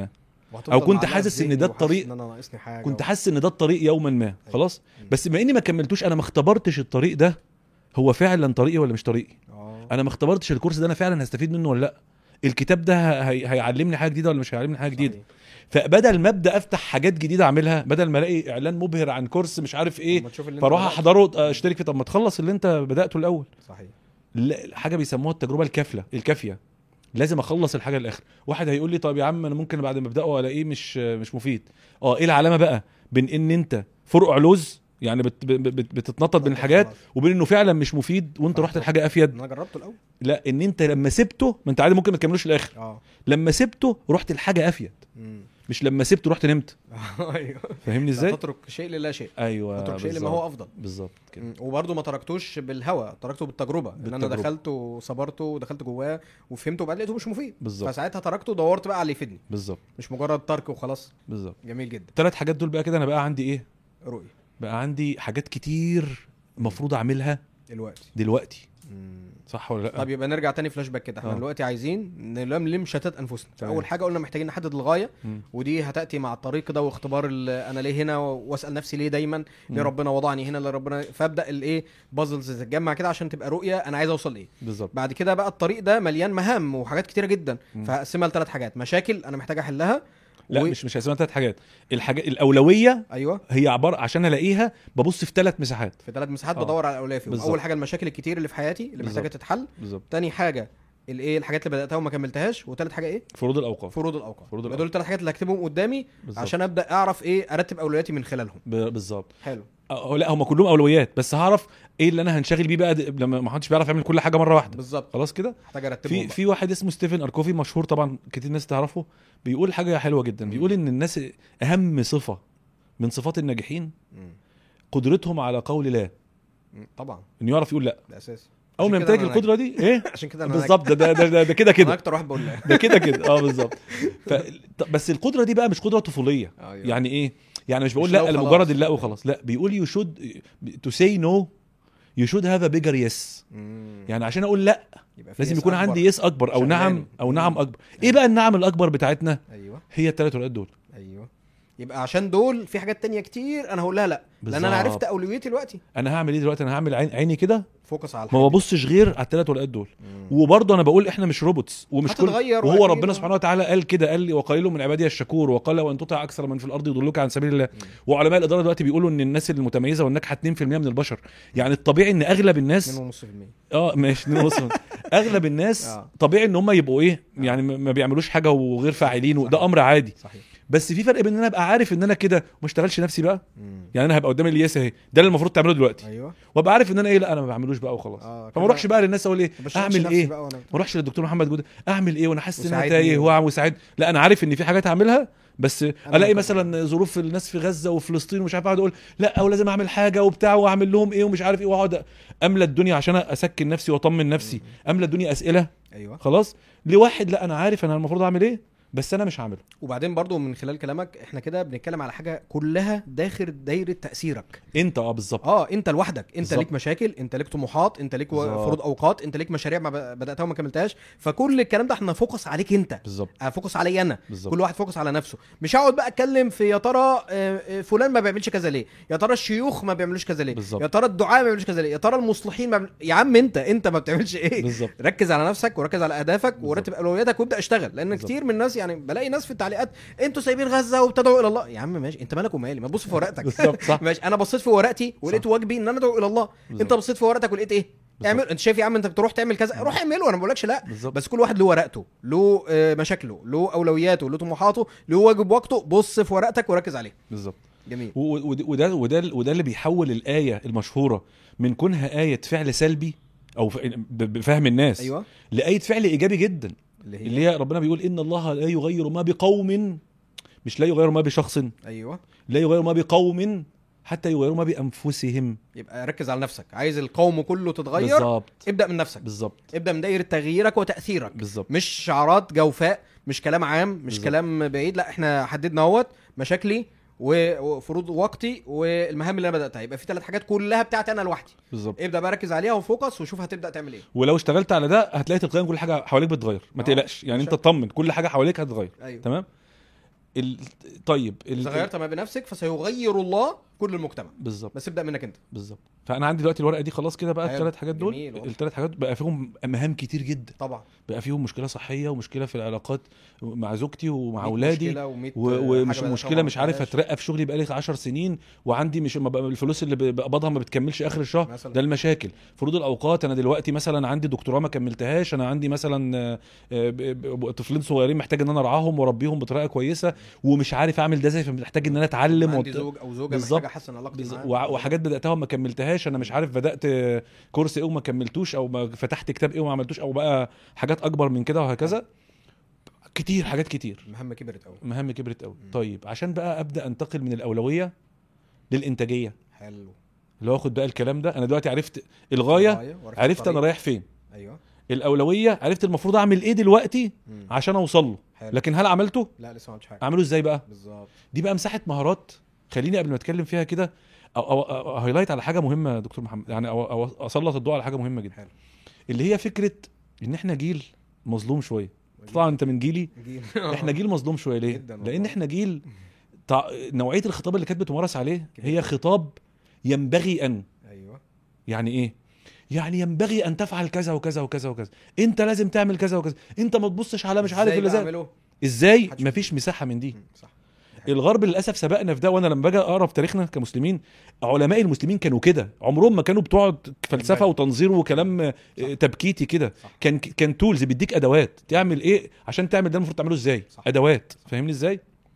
وهتفضل او كنت معلقة حاسس في ان ذهني ده وحاسس الطريق ان انا ناقصني حاجه كنت و- حاسس ان ده الطريق يوما ما خلاص مم. بس بما اني ما كملتوش انا ما اختبرتش الطريق ده هو فعلا طريقي ولا مش طريقي اه انا ما اختبرتش الكورس ده انا فعلا هستفيد منه ولا لا الكتاب ده هي... هيعلمني حاجه جديده ولا مش هيعلمني حاجه جديده صحيح. فبدل ما ابدا افتح حاجات جديده اعملها بدل ما الاقي اعلان مبهر عن كورس مش عارف ايه لما تشوف اللي انت فاروح بدأته. احضره آه، اشترك فيه طب ما تخلص اللي انت بداته الاول صحيح لا حاجه بيسموها التجربه الكافله الكافيه لازم اخلص الحاجه للاخر واحد هيقول لي طب يا عم انا ممكن بعد ما ابداه الاقيه مش مش مفيد اه ايه العلامه بقى بين ان انت فرقع لوز يعني بت بت بتتنطط بين الحاجات خلاص. وبين انه فعلا مش مفيد وانت آه، رحت طبعا. لحاجه افيد انا جربته الاول لا ان انت لما سبته ما انت عادي ممكن ما تكملوش للاخر اه لما سبته رحت لحاجه افيد مم. مش لما سبته رحت نمت ايوه فاهمني لا ازاي تترك شيء للا شيء ايوه تترك شيء لما بالظبط. هو افضل بالظبط كده مم. وبرضه ما تركتوش بالهوى تركته بالتجربه ان انا بالتجربة. دخلت وصبرت ودخلت جواه وفهمته وبعدين لقيته مش مفيد بالظبط فساعتها تركته ودورت بقى على اللي يفيدني بالظبط مش مجرد ترك وخلاص بالظبط جميل جدا الثلاث حاجات دول بقى كده انا بقى عندي ايه رؤيه بقى عندي حاجات كتير المفروض اعملها دلوقتي دلوقتي مم. صح ولا لا طب يبقى نرجع تاني فلاش باك كده احنا آه. دلوقتي عايزين نلملم شتات انفسنا تمام. اول حاجه قلنا محتاجين نحدد الغايه مم. ودي هتاتي مع الطريق ده واختبار ال- انا ليه هنا واسال نفسي ليه دايما ليه مم. ربنا وضعني هنا ليه ربنا فابدا الايه بازلز تتجمع كده عشان تبقى رؤيه انا عايز اوصل لايه بالظبط بعد كده بقى الطريق ده مليان مهام وحاجات كتيره جدا مم. فهقسمها لثلاث حاجات مشاكل انا محتاج احلها لا و- مش مش هيسموها ثلاث حاجات الحاجات الاولويه ايوه هي عباره عشان الاقيها ببص في ثلاث مساحات في ثلاث مساحات آه. بدور على الاولويه فيهم بالظبط. اول حاجه المشاكل الكتير اللي في حياتي اللي محتاجه بالظبط. تتحل بالظبط تاني حاجه الايه الحاجات اللي بداتها وما كملتهاش وتالت حاجه ايه فروض الاوقاف فروض الاوقاف فروض يبقى دول الثلاث حاجات اللي هكتبهم قدامي بالظبط عشان ابدا اعرف ايه ارتب اولوياتي من خلالهم ب- بالظبط حلو أه لا هم كلهم اولويات بس هعرف ايه اللي انا هنشغل بيه بقى د- لما ما حدش بيعرف يعمل كل حاجه مره واحده بالظبط خلاص كده محتاج ارتبهم في بقى. في واحد اسمه ستيفن اركوفي مشهور طبعا كتير ناس تعرفه بيقول حاجه حلوه جدا مم. بيقول ان الناس اهم صفه من صفات الناجحين مم. قدرتهم على قول لا مم. طبعا انه يعرف يقول لا ده اساسي اول ما عشان كده يمتلك أنا القدره دي ايه عشان كده انا بالظبط ده ده ده, ده كده كده كده اكتر واحد بقول لا ده كده كده اه بالظبط ف... طب بس القدره دي بقى مش قدره طفوليه أيوة. يعني ايه يعني مش بقول مش لا لا وخلاص. لمجرد اللا وخلاص لا بيقول يو شود تو سي نو يو شود هاف ا بيجر يس مم. يعني عشان اقول لا يبقى في لازم يس يكون أكبر. عندي يس اكبر او شغلاني. نعم او نعم مم. اكبر ايه بقى النعم الاكبر بتاعتنا ايوه هي الثلاث ورقات دول ايوه يبقى عشان دول في حاجات تانية كتير انا هقول لها لا لان انا بالظبط. عرفت اولويتي دلوقتي انا هعمل ايه دلوقتي انا هعمل عين عيني كده فوكس على ما الحاجة دي. ببصش غير على الثلاث ورقات دول مم. وبرضه انا بقول احنا مش روبوتس ومش كل هتتغير وهو وأكيد. ربنا سبحانه وتعالى قال كده قال لي وقليل من عبادي الشكور وقال وان تطع اكثر من في الارض يضلوك عن سبيل الله مم. وعلماء الاداره دلوقتي بيقولوا ان الناس المتميزه والناجحه 2% من البشر يعني الطبيعي ان اغلب الناس 2.5% اه ماشي 2.5 اغلب الناس آه. طبيعي ان هم يبقوا ايه يعني ما ما بيعملوش حاجه وغير فاعلين وده صحيح. امر عادي صحيح بس في فرق بين ان انا ابقى عارف ان انا كده وما اشتغلش نفسي بقى مم. يعني انا هبقى قدام الياس اهي ده اللي المفروض تعمله دلوقتي ايوه وابقى عارف ان انا ايه لا انا ما بعملش بقى وخلاص اه فما اروحش بقى للناس اقول ايه ما بشتغلش اعمل نفسي ايه بقى وأنا- ما اروحش للدكتور محمد جوده اعمل ايه وانا حاسس ان انا وساعدني. تايه واعمل وساعد لا انا عارف ان في حاجات هعملها بس الاقي ممكن. مثلا ظروف الناس في غزه وفلسطين ومش عارف اقعد اقول لا ولازم اعمل حاجه وبتاع واعمل لهم ايه ومش عارف ايه واقعد املى الدنيا عشان اسكن نفسي واطمن نفسي املى الدنيا اسئله ايوه خلاص لواحد لا انا عارف انا المفروض اعمل ايه بس انا مش هعمله وبعدين برضو من خلال كلامك احنا كده بنتكلم على حاجه كلها داخل دايره تاثيرك انت اه بالظبط اه انت لوحدك انت بالظبط. ليك مشاكل انت ليك طموحات انت ليك و- بالظبط. فروض اوقات انت ليك مشاريع ما ب- بداتها وما كملتهاش فكل الكلام ده احنا فوكس عليك انت بالظبط آه، فوكس عليا انا بالظبط كل واحد فوكس على نفسه مش هقعد بقى اتكلم في يا ترى آه، آه، فلان ما بيعملش كذا ليه يا ترى الشيوخ ما بيعملوش كذا ليه بالظبط. يا ترى الدعاء ما بيعملوش كذا ليه يا ترى المصلحين ما بيعمل... يا عم انت انت ما بتعملش ايه بالظبط ركز على نفسك وركز على اهدافك بالظبط. ورتب اولوياتك وابدا اشتغل لان بالظبط. كتير من الناس يعني بلاقي ناس في التعليقات انتوا سايبين غزه وبتدعوا الى الله يا عم ماشي انت مالك ومالي ما تبص في ورقتك بالظبط صح ماشي انا بصيت في ورقتي ولقيت واجبي ان انا ادعو الى الله بالظبط. انت بصيت في ورقتك ولقيت ايه بالظبط. اعمل انت شايف يا عم انت بتروح تعمل كذا روح اعمله انا ما بقولكش لا بالظبط بس كل واحد له ورقته له آه، مشاكله له اولوياته له طموحاته له واجب وقته بص في ورقتك وركز عليه بالظبط جميل و- و- وده وده وده اللي بيحول الايه المشهوره من كونها ايه فعل سلبي او ف- ب- بفهم الناس ايوه لايه فعل ايجابي جدا اللي هي اللي هي ربنا بيقول ان الله لا يغير ما بقوم مش لا يغير ما بشخص ايوه لا يغير ما بقوم حتى يغيروا ما بانفسهم يبقى ركز على نفسك عايز القوم كله تتغير بالظبط ابدا من نفسك بالظبط ابدا من دايره تغييرك وتاثيرك بالظبط مش شعارات جوفاء مش كلام عام مش بالظبط. كلام بعيد لا احنا حددنا اهوت مشاكلي و- وفروض وقتي والمهام اللي انا بداتها يبقى في ثلاث حاجات كلها بتاعتي انا لوحدي بالظبط ابدا بقى ركز عليها وفوكس وشوف هتبدا تعمل ايه ولو اشتغلت على ده هتلاقي تلقائيا كل حاجه حواليك بتتغير ما آه. تقلقش يعني انت مش- اطمن كل حاجه حواليك هتتغير ايوه تمام ال... طيب ال... اذا غيرت ما بنفسك فسيغير الله كل المجتمع بالظبط بس ابدا منك انت بالظبط فانا عندي دلوقتي الورقه دي خلاص كده بقى حلو. الثلاث حاجات دول جميل والله. الثلاث حاجات بقى فيهم مهام كتير جدا طبعا بقى فيهم مشكله صحيه ومشكله في العلاقات مع زوجتي ومع 100 اولادي مشكلة ومية و- حاجة ومش بدأت مشكله طبعاً مش عارف بلاش. اترقى في شغلي بقالي 10 سنين وعندي مش ما بقى الفلوس اللي ب- بقبضها ما بتكملش اخر الشهر مثلا. ده المشاكل فروض الاوقات انا دلوقتي مثلا عندي دكتوراه ما كملتهاش انا عندي مثلا آه، آه، ب- ب- طفلين صغيرين محتاج ان انا ارعاهم واربيهم بطريقه كويسه ومش عارف اعمل ده ازاي فمحتاج ان انا اتعلم عندي وأت- زوج او زوجه بالظبط. محتاجه احسن علاقتي بز- معاه وع- وحاجات بداتها وما كملتهاش انا مش عارف بدات كورس ايه وما كملتوش او ما فتحت كتاب ايه وما عملتوش او بقى حاجات اكبر من كده وهكذا كتير حاجات كتير المهمه كبرت قوي مهام كبرت قوي مم. طيب عشان بقى ابدا انتقل من الاولويه للانتاجيه حلو اللي هو اخد بقى الكلام ده انا دلوقتي عرفت الغايه وعرفت عرفت انا الطريق. رايح فين ايوه الاولويه عرفت المفروض اعمل ايه دلوقتي مم. عشان اوصل له حلو لكن هل عملته لا لسه ما عملتش حاجه اعمله ازاي بقى بالظبط دي بقى مساحه مهارات خليني قبل ما اتكلم فيها كده او او, أو هايلايت على حاجه مهمه يا دكتور محمد يعني او, أو اسلط الضوء على حاجه مهمه جدا حلو اللي هي فكره ان احنا جيل مظلوم شويه طبعا انت من جيلي جيل. احنا جيل مظلوم شويه ليه جداً والله. لان احنا جيل تع... نوعيه الخطاب اللي كانت بتمارس عليه كده. هي خطاب ينبغي ان ايوه يعني ايه يعني ينبغي ان تفعل كذا وكذا وكذا وكذا انت لازم تعمل كذا وكذا انت ما تبصش على مش عارف إزاي اللي بقى زي اعمله ازاي محدش مفيش مساحه من دي مم. صح دي حقيقة. الغرب للاسف سبقنا في ده وانا لما باجي اقرا في تاريخنا كمسلمين علماء المسلمين كانوا كده عمرهم ما كانوا بتوع فلسفه ينبغي. وتنظير وكلام آه، صح. تبكيتي كده صح. كان كان تولز بيديك ادوات تعمل ايه عشان تعمل ده المفروض تعمله ازاي صح. ادوات فاهمني ازاي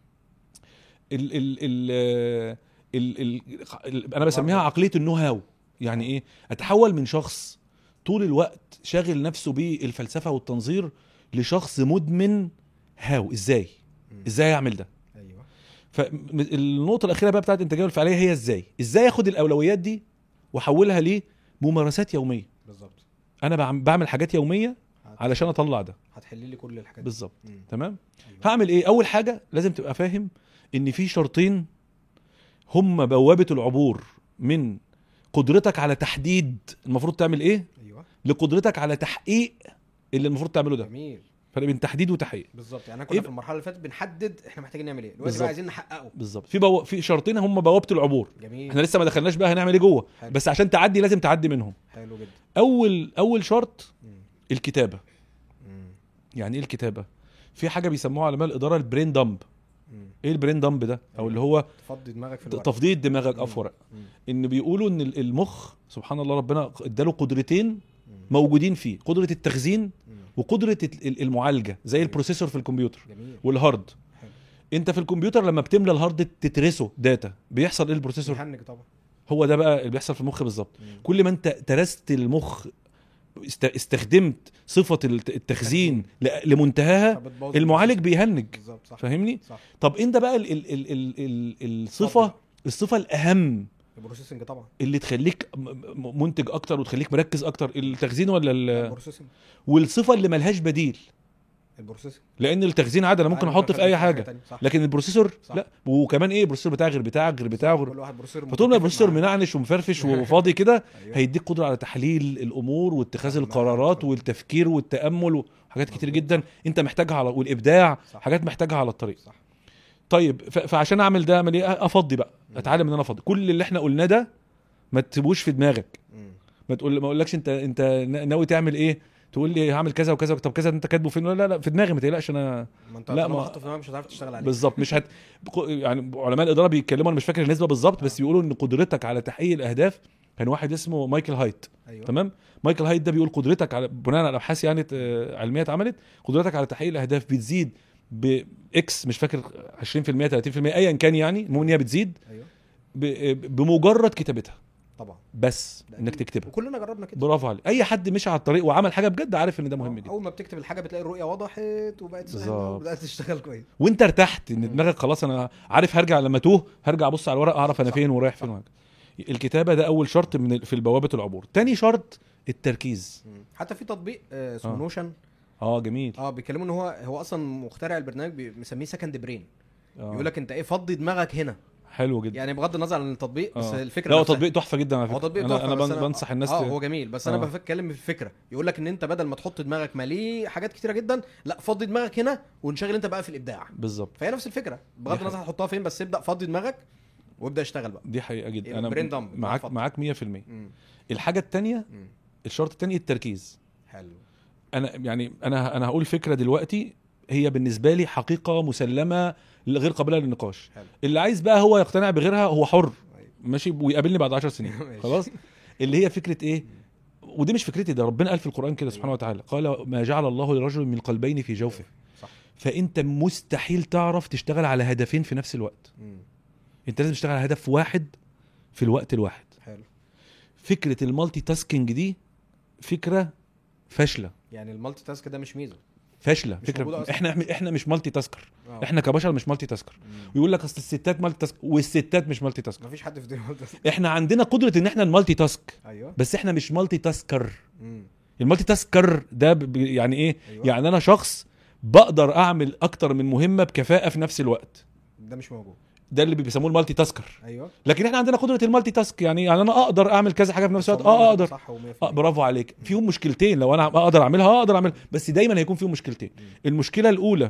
ال ال ال آه، ال ال ال انا بسميها برضه. عقليه النو هاو يعني ايه اتحول من شخص طول الوقت شاغل نفسه بالفلسفه والتنظير لشخص مدمن هاو ازاي مم. ازاي اعمل ده ايوه فالنقطه الاخيره بقى بتاعت الانتاجيه والفعاليه هي ازاي ازاي اخد الاولويات دي واحولها لممارسات يوميه بالظبط انا بعم- بعمل حاجات يوميه هت- علشان اطلع ده هتحل لي كل الحاجات دي. بالظبط مم. تمام أيوة. هعمل ايه اول حاجه لازم تبقى فاهم ان في شرطين هم بوابه العبور من قدرتك على تحديد المفروض تعمل ايه ايوه لقدرتك على تحقيق اللي المفروض تعمله ده جميل فرق بين تحديد وتحقيق بالظبط يعني انا إيه كنا ب- في المرحله اللي فاتت بنحدد احنا محتاجين نعمل ايه دلوقتي بالظبط. بقى عايزين نحققه بالظبط في بو... في شرطين هم بوابه العبور جميل احنا لسه ما دخلناش بقى هنعمل ايه جوه حلو. بس عشان تعدي لازم تعدي منهم حلو جدا اول اول شرط مم. الكتابه مم. يعني ايه الكتابه في حاجه بيسموها علماء الاداره البرين دامب مم. ايه البرين دامب ده او أيوة. اللي هو تفضي دماغك في الورق تفضيل دماغك مم. اه في ورق مم. ان بيقولوا ان المخ سبحان الله ربنا اداله قدرتين مم. موجودين فيه قدره التخزين مم. وقدره ال- المعالجه زي أيوة. البروسيسور في الكمبيوتر جميل والهارد حلو. انت في الكمبيوتر لما بتملى الهارد تترسه داتا بيحصل ايه البروسيسور بيهنج طبعا هو ده بقى اللي بيحصل في المخ بالظبط مم. كل ما انت ترست المخ است- استخدمت صفه الت- التخزين ل- لمنتهاها فبتبوظ المعالج البروسيس. بيهنج بالظبط صح فاهمني صح طب انت بقى ال ال ال ال ال الصفه اتفضل. الصفه الاهم البروسيسنج طبعا اللي تخليك م- م- منتج اكتر وتخليك مركز اكتر التخزين ولا ال... البروسيسنج والصفه اللي ملهاش بديل البروسيسنج لان التخزين عادي انا ممكن احط في اي حاجه تانية. صح لكن البروسيسور صح. لا وكمان ايه البروسيسور بتاعك غير بتاعك غير بتاعه غير كل واحد بروسيسور فطول ما متفق البروسيسور معاه. منعنش ومفرفش وفاضي كده أيوة. هيديك قدره على تحليل الامور واتخاذ صح، القرارات معاك. والتفكير والتامل وحاجات كتير مظبوط. جدا انت محتاجها على والابداع صح. حاجات محتاجها على الطريق صح طيب ف- فعشان اعمل ده اعمل ايه افضي بقى مم. اتعلم ان انا افضي كل اللي احنا قلناه ده ما تسيبوش في دماغك مم. ما تقول ما اقولكش انت انت ناوي تعمل ايه تقول لي هعمل كذا وكذا طب كذا انت كاتبه فين لا لا في دماغي ما تقلقش انا ما انت لا، لا ما- ما حطه في دماغك مش هتعرف تشتغل عليه بالظبط مش هت يعني علماء الاداره بيتكلموا انا مش فاكر النسبه بالظبط بس بيقولوا ان قدرتك على تحقيق الاهداف كان واحد اسمه مايكل هايت ايوه تمام مايكل هايت ده بيقول قدرتك على بناء على ابحاث يعني آه، علميه اتعملت قدرتك على تحقيق الاهداف بتزيد باكس مش فاكر 20% 30% ايا كان يعني المهم ان هي بتزيد ايوه ب- بمجرد كتابتها طبعا بس ده انك أكيد. تكتبها وكلنا جربنا كده برافو عليك اي حد مشي على الطريق وعمل حاجه بجد عارف ان ده مهم آه، جدا اول ما بتكتب الحاجه بتلاقي الرؤيه وضحت وبقت سهله بالظبط. وبدات تشتغل كويس وانت ارتحت ان مم. دماغك خلاص انا عارف هرجع لما توه هرجع ابص على الورق اعرف انا صح. فين ورايح صح. فين وهكذا. الكتابه ده اول شرط من ال- في بوابه العبور تاني شرط التركيز مم. حتى في تطبيق آه، اسمه آه. نوشن اه جميل اه بيتكلموا ان هو هو اصلا مخترع البرنامج بي- مسميه سكند برين آه. يقول لك انت ايه فضي دماغك هنا حلو جدا يعني بغض النظر عن التطبيق بس آه. الفكره لا هو نفسها. تطبيق تحفه جدا على فكره هو تطبيق انا تحفة، انا بس بن- بنصح الناس اه ت- هو جميل بس انا آه. بتكلم في الفكره يقول لك ان انت بدل ما تحط دماغك ماليه حاجات كتيره جدا لا فضي دماغك هنا وانشغل انت بقى في الابداع بالظبط فهي نفس الفكره بغض دي النظر هتحطها فين بس ابدا فضي دماغك وابدا اشتغل بقى دي حقيقه جدا انا برين دامب معاك اتفضل. معاك 100% مم. الحاجه الثانيه مم. الشرط الثاني التركيز حلو انا يعني انا انا هقول فكره دلوقتي هي بالنسبه لي حقيقه مسلمه غير قابله للنقاش حلو اللي عايز بقى هو يقتنع بغيرها هو حر طيب. ماشي ويقابلني بعد 10 سنين ماشي. خلاص اللي هي فكره ايه ودي مش فكرتي ده ربنا قال في القران كده سبحانه أيوة. وتعالى قال ما جعل الله لرجل من قلبين في جوفه صح فانت مستحيل تعرف تشتغل على هدفين في نفس الوقت مم. انت لازم تشتغل على هدف واحد في الوقت الواحد حلو فكره المالتي تاسكينج دي فكره فاشله يعني المالتي تاسك ده مش ميزه فاشله مش موجودة فكره أصلاً. احنا احنا مش مالتي تاسكر آه. احنا كبشر مش مالتي تاسكر مم. ويقول لك اصل الستات مالتي تاسك والستات مش مالتي تاسكر مفيش حد في الدنيا مالتي تاسك احنا عندنا قدره ان احنا المالتي تاسك ايوه بس احنا مش مالتي تاسكر مم. المالتي تاسكر ده ب- ب- يعني ايه أيوة. يعني انا شخص بقدر اعمل اكتر من مهمه بكفاءه في نفس الوقت ده مش موجود ده اللي بيسموه المالتي تاسكر ايوه لكن احنا عندنا قدره المالتي تاسك يعني يعني انا اقدر اعمل كذا حاجه في نفس الوقت اه اقدر صح و100% اه برافو عليك فيهم مشكلتين لو انا اقدر اعملها اقدر اعملها بس دايما هيكون فيهم مشكلتين مم. المشكله الاولى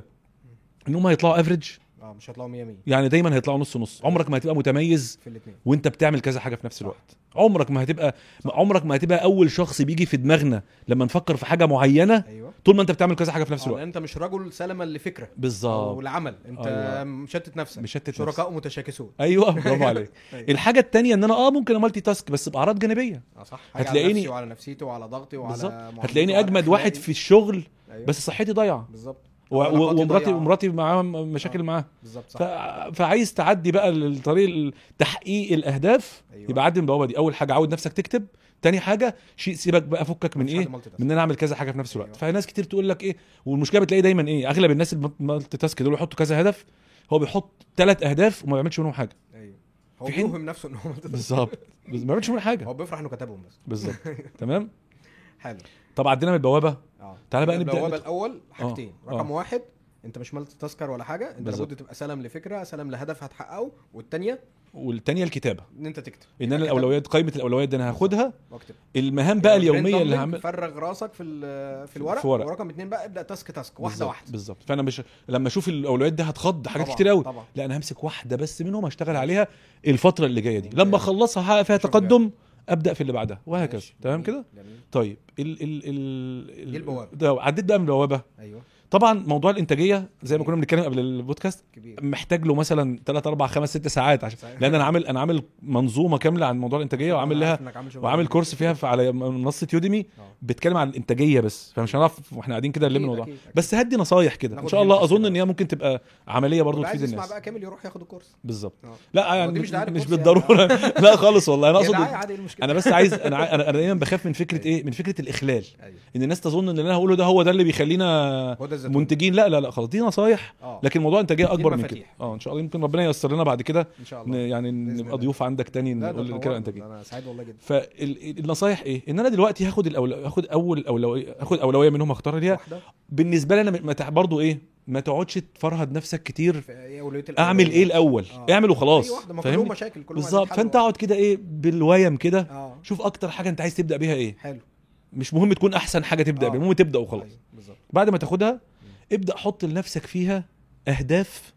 ان هم هيطلعوا افريج اه مش هيطلعوا 100 100 يعني دايما هيطلعوا نص نص عمرك ما هتبقى متميز في الاثنين وانت بتعمل كذا حاجه في نفس صح. الوقت عمرك ما هتبقى عمرك ما هتبقى اول شخص بيجي في دماغنا لما نفكر في حاجه معينه ايوه طول ما انت بتعمل كذا حاجه في نفس آه، الوقت لان انت مش رجل سلما لفكره او بالظبط لعمل انت أيوة. مشتت نفسك مشتت نفسك. شركاء متشاكسون ايوه برافو عليك أيوة. الحاجه التانية ان انا اه ممكن مالتي تاسك بس باعراض جانبيه اه صح حاجة على هتلاقيني- نفسي وعلى نفسيتي وعلى ضغطي وعلى بالظبط معاملتي هتلاقيني وعلى اجمد واحد أخلاقي. في الشغل أيوة. بس صحتي ضايعه بالظبط و- علاقاتي و- ومراتي ضايعة. ومراتي معاها مشاكل آه. معاها بالظبط ف... صح فعايز تعدي بقى للطريق تحقيق الاهداف أيوة. يبقى عدي من البوابه دي اول حاجه عود نفسك تكتب تاني حاجه شيء سيبك بقى فكك من مفيش ايه حد multitask. من ان انا اعمل كذا حاجه في نفس الوقت أيوة. فناس كتير تقول لك ايه والمشكله بتلاقي دايما ايه اغلب الناس المالتي تاسك دول يحطوا كذا هدف هو بيحط ثلاث اهداف وما بيعملش منهم حاجه ايوه هو في حين- بيوهم نفسه ان هو multitask. بالظبط بس ما بيعملش منهم حاجه هو بيفرح انه كتبهم بس بالظبط تمام حلو طب عدينا من البوابه اه تعالى بقى نبدأ البوابه ندخل. الاول حاجتين آه. رقم واحد انت مش مالتي تاسكر ولا حاجه انت بالظبط. لابد تبقى سلام لفكره سلام لهدف هتحققه والثانيه والتانيه الكتابه ان انت تكتب ان انا الاولويات قائمه الاولويات دي انا هاخدها واكتب المهام بقى يعني اليوميه اللي brainstorming، هعمل فرغ راسك في ال- في الورق في ورق. ورقم اتنين بقى ابدا تاسك تاسك واحده بالظبط، واحده بالظبط فانا مش لما اشوف الاولويات دي هتخض حاجات طبعاً، كتير قوي طبعا لا انا همسك واحده بس منهم اشتغل عليها الفتره اللي جايه دي ممتاز. لما اخلصها احقق فيها شوف تقدم ابدا في اللي بعدها وهكذا ماشي. تمام جميل، كده جميل طيب ال ال ال دي البوابة. ده عديت بقى من البوابه ايوه طبعا موضوع الانتاجيه زي ما جميل. كنا بنتكلم قبل البودكاست كبير محتاج له مثلا 3 4 5 6 ساعات عشان صحيح. لان انا عامل انا عامل منظومه كامله عن موضوع الانتاجيه وعامل أنا لها عارف إنك عامل شغل وعامل جميل. كورس فيها في- على منصه يوديمي آه. بيتكلم عن الانتاجيه بس فمش هنعرف واحنا قاعدين كده نلم أكيد، الموضوع أكيد، أكيد. بس هدي نصايح كده ان ناخد شاء الله hints اظن كده. ان هي ممكن تبقى عمليه برضو واللي عايز تفيد يسمع الناس بقى كامل يروح ياخد الكورس بالظبط آه. لا هو يعني دي مش, مش دعاية مش كورس يعني. بالضروره لا خالص والله انا هي اقصد دعاية عادي إيه المشكله انا بس عايز انا عاي- انا أنا دايما بخاف من فكره ايه من فكره الاخلال ايوه ان الناس تظن ان اللي انا هقوله ده هو ده اللي بيخلينا هو ده الزيتون منتجين لا لا لا خلاص دي نصايح اه لكن موضوع انتاجيه اكبر من كده مفاتيح. اه ان شاء الله يمكن ربنا ييسر لنا بعد كده ان شاء ن- الله يعني بإذن نبقى الله. ضيوف عندك تاني لا، ده نقول تنورنا. كده انتاجيه انا سعيد والله جدا فالنصايح ايه ان انا دلوقتي هاخد الأولو... هاخد اول اولويه هاخد اولويه منهم اختار ليها واحده بالنسبه لي انا ما تع- برضو ايه ما تقعدش تفرهد نفسك كتير في إيه أولوية اعمل ايه الاول آه. اعمل وخلاص اي واحده ما كلهم فاهمني مشاكل كلهم بالظبط عايزين فانت حل اقعد كده ايه بالويم كده اه شوف اكتر حاجه انت عايز تبدا بيها ايه حلو مش مهم تكون احسن حاجه تبدا آه. بيها المهم تبدا وخلاص أيوة، بالظبط بعد ما تاخدها ابدا حط لنفسك فيها اهداف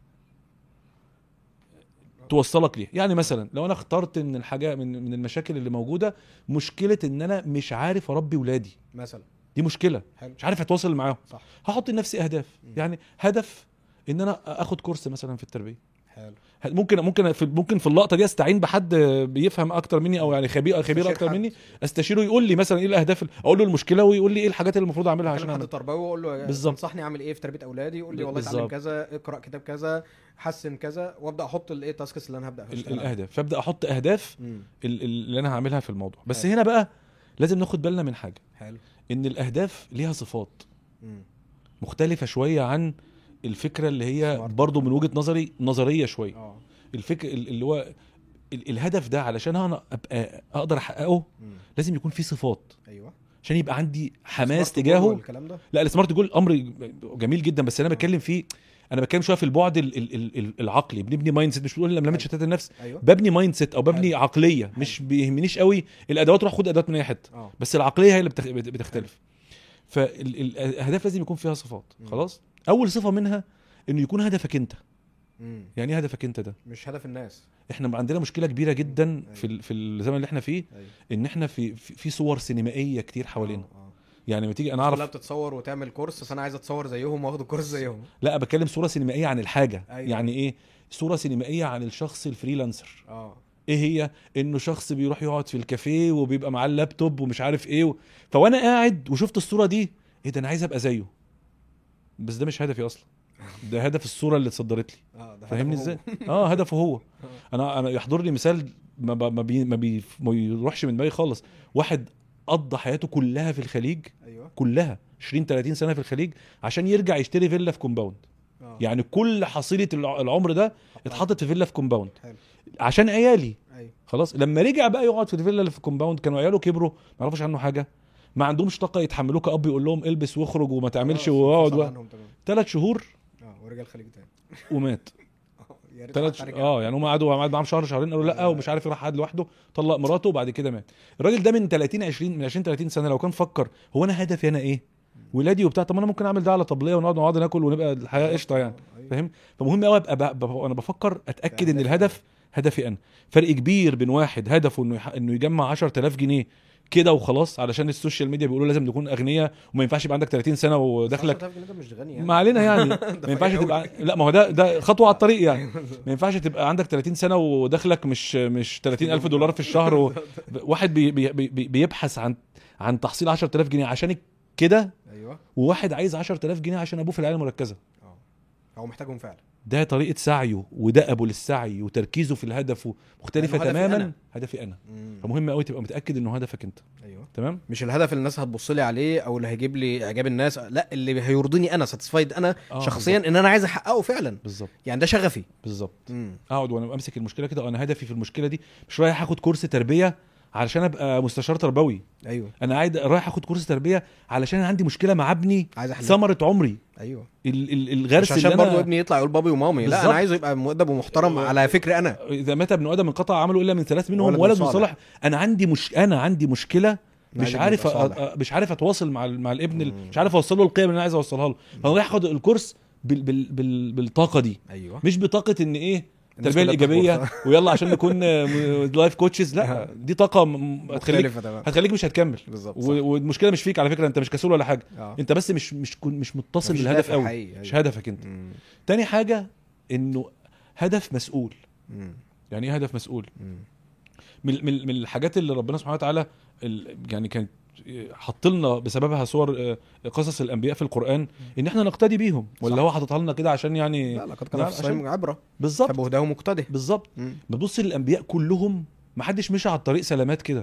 توصلك ليه يعني مثلا لو انا اخترت ان الحاجه من من المشاكل اللي موجوده مشكله ان انا مش عارف اربي ولادي مثلا دي مشكله حلو مش عارف اتواصل معاهم صح هحط لنفسي اهداف مم. يعني هدف ان انا اخد كورس مثلا في التربيه حلو ممكن ممكن في ممكن في اللقطه دي استعين بحد بيفهم اكتر مني او يعني خبير خبير استشير اكتر حد. مني استشيره يقول لي مثلا ايه الاهداف اقول له المشكله ويقول لي ايه الحاجات اللي المفروض اعملها عشان كلم حد اعمل تربوي واقول له بالظبط. انصحني اعمل ايه في تربيه اولادي يقول لي والله اتعلم بالظبط. كذا اقرا كتاب كذا حسن كذا وابدا احط الايه تاسكس اللي انا هبدا ال- أشتغل عليها. الاهداف فابدا احط اهداف مم. ال- ال- اللي انا هعملها في الموضوع بس حلو. هنا بقى لازم ناخد بالنا من حاجه حلو ان الاهداف ليها صفات مم. مختلفه شويه عن الفكره اللي هي Smart. برضو من وجهه نظري نظريه شويه اه الفكر ال- اللي هو ال- الهدف ده علشان انا ابقى اقدر احققه مم. لازم يكون فيه صفات ايوه عشان يبقى عندي حماس Smart goal تجاهه والكلام ده لا السمارت جول امر جميل جدا بس انا آه. بتكلم فيه انا بتكلم شويه في البعد ال- ال- ال- ال- العقلي بنبني مايند سيت مش بنقول لملمه أيوة. شتات النفس ايوه ببني مايند سيت او ببني عقليه مش بيهمنيش قوي الادوات روح خد ادوات من اي حته اه بس العقليه هي اللي بتخ- بت- بتختلف فالاهداف لازم يكون فيها صفات مم. خلاص اول صفه منها انه يكون هدفك انت مم. يعني ايه هدفك انت ده مش هدف الناس احنا عندنا مشكله كبيره جدا في ال- في الزمن اللي احنا فيه ايوه ان احنا في في في صور سينمائيه كتير حوالينا آه، آه. يعني لما تيجي انا كلها اعرف بتتصور وتعمل كورس فانا عايز اتصور زيهم واخد الكورس زيهم لا بتكلم صوره سينمائيه عن الحاجه أيوة. يعني ايه صوره سينمائيه عن الشخص الفريلانسر اه ايه هي انه شخص بيروح يقعد في الكافيه وبيبقى معاه اللابتوب ومش عارف ايه و... فوانا قاعد وشفت الصوره دي ايه ده انا عايز ابقى زيه بس ده مش هدفي اصلا ده هدف الصوره اللي اتصدرت لي اه ده فاهمني هدفه هو. ازاي اه هدفه هو انا انا يحضر لي مثال ما ب... ما, بي... ما, بي... ما بيروحش من دماغي خالص واحد قضى حياته كلها في الخليج ايوه كلها 20 30 سنه في الخليج عشان يرجع يشتري فيلا في كومباوند آه. يعني كل حصيله الع- العمر ده اتحطت في فيلا في كومباوند حلو عشان عيالي ايوه خلاص لما رجع بقى يقعد في الفيلا اللي في الكومباوند كانوا عياله كبروا ما يعرفوش عنه حاجه ما عندهمش طاقه يتحملوه كاب يقول لهم البس واخرج وما تعملش خلاص، واقعد انفصل و... عنهم تمام. ثلاث شهور اه ورجع الخليج تاني ومات آه، يا ريت ثلاث حتى ش... رجع. اه يعني هم قعدوا قعد معاهم شهر شهرين قالوا لا آه. ومش عارف يروح قعد لوحده طلق مراته وبعد كده مات الراجل ده من 30 20 من 20 30 سنه لو كان فكر هو انا هدفي انا ايه ولادي وبتاع طب ما انا ممكن اعمل ده على طبليه ونقعد مع بعض ناكل ونبقى الحياه قشطه يعني آه، أيوة. فاهم فمهم قوي ابقى ب... ب... انا بفكر اتاكد ان بأهدافك. الهدف هدفي انا فرق كبير بين واحد هدفه انه يح... انه يجمع 10000 جنيه كده وخلاص علشان السوشيال ميديا بيقولوا لازم نكون اغنياء وما ينفعش يبقى عندك 30 سنه ودخلك 10,000 جنيه ده مش غني يعني ما علينا يعني ده ما ينفعش فقير تبقى أوي. لا ما هو ده ده خطوه على الطريق يعني ما ينفعش تبقى عندك 30 سنه ودخلك مش مش 30 الف دولار في الشهر و... واحد بي بي بي بيبحث عن عن تحصيل 10000 جنيه عشان كده ايوه وواحد عايز 10000 جنيه عشان ابوه في العيله المركزه اه هو محتاجهم فعلا ده طريقه سعيه ودأبه للسعي وتركيزه في الهدف مختلفه لأنه هدفي تماما أنا. هدفي انا مم. فمهم قوي تبقى متاكد انه هدفك انت ايوه تمام مش الهدف اللي الناس هتبص لي عليه او اللي هيجيب لي اعجاب الناس لا اللي هيرضيني انا ساتسفايد انا آه، شخصيا ان انا عايز احققه فعلا بالظبط يعني ده شغفي بالظبط مم. اقعد وانا امسك المشكله كده انا هدفي في المشكله دي مش رايح اخد كورس تربيه علشان ابقى مستشار تربوي ايوه انا قاعد رايح اخد كورس تربيه علشان انا عندي مشكله مع ابني عايز احل ثمره عمري ايوه ال- ال- مش الغرس عشان اللي برضه انا ابني يطلع يقول بابي ومامي لا بالظبط. انا عايزه يبقى مؤدب ومحترم على فكري انا اذا مات ابن ادم انقطع عمله الا من ثلاث منهم ولد ولد صالح. صالح انا عندي مش انا عندي مشكله مش عايز عارف يبقى أ... صالح. أ- مش عارف اتواصل مع ال- مع الابن ال- مم. مش عارف اوصل له القيم اللي انا عايز اوصلها له فانا رايح اخد الكورس بال... بال... بال... بالطاقه دي ايوه مش بطاقه ان ايه الناس التربيه كلها بتاخد الايجابيه كورس. ويلا عشان نكون لايف كوتشز لا دي طاقه م- هتخليك مختلفه تمام هتخليك مش هتكمل بالظبط و- صح. والمشكله مش فيك على فكره انت مش كسول ولا حاجه آه. انت بس مش مش كن- مش متصل مفيش بالهدف دافع قوي حقيقي، مش أيوة. هدفك انت مم. تاني حاجه انه هدف مسؤول مم. يعني ايه هدف مسؤول مم. من من من الحاجات اللي ربنا سبحانه وتعالى ال- يعني كانت حط لنا بسببها صور آه، قصص الانبياء في القران ان احنا نقتدي بيهم ولا صح. هو حاططها لنا كده عشان يعني لا لقد كان لا، في الصحيح عبره بالظبط فبهداه مقتده بالظبط مم. بتبص للانبياء كلهم ما حدش مشى على الطريق سلامات كده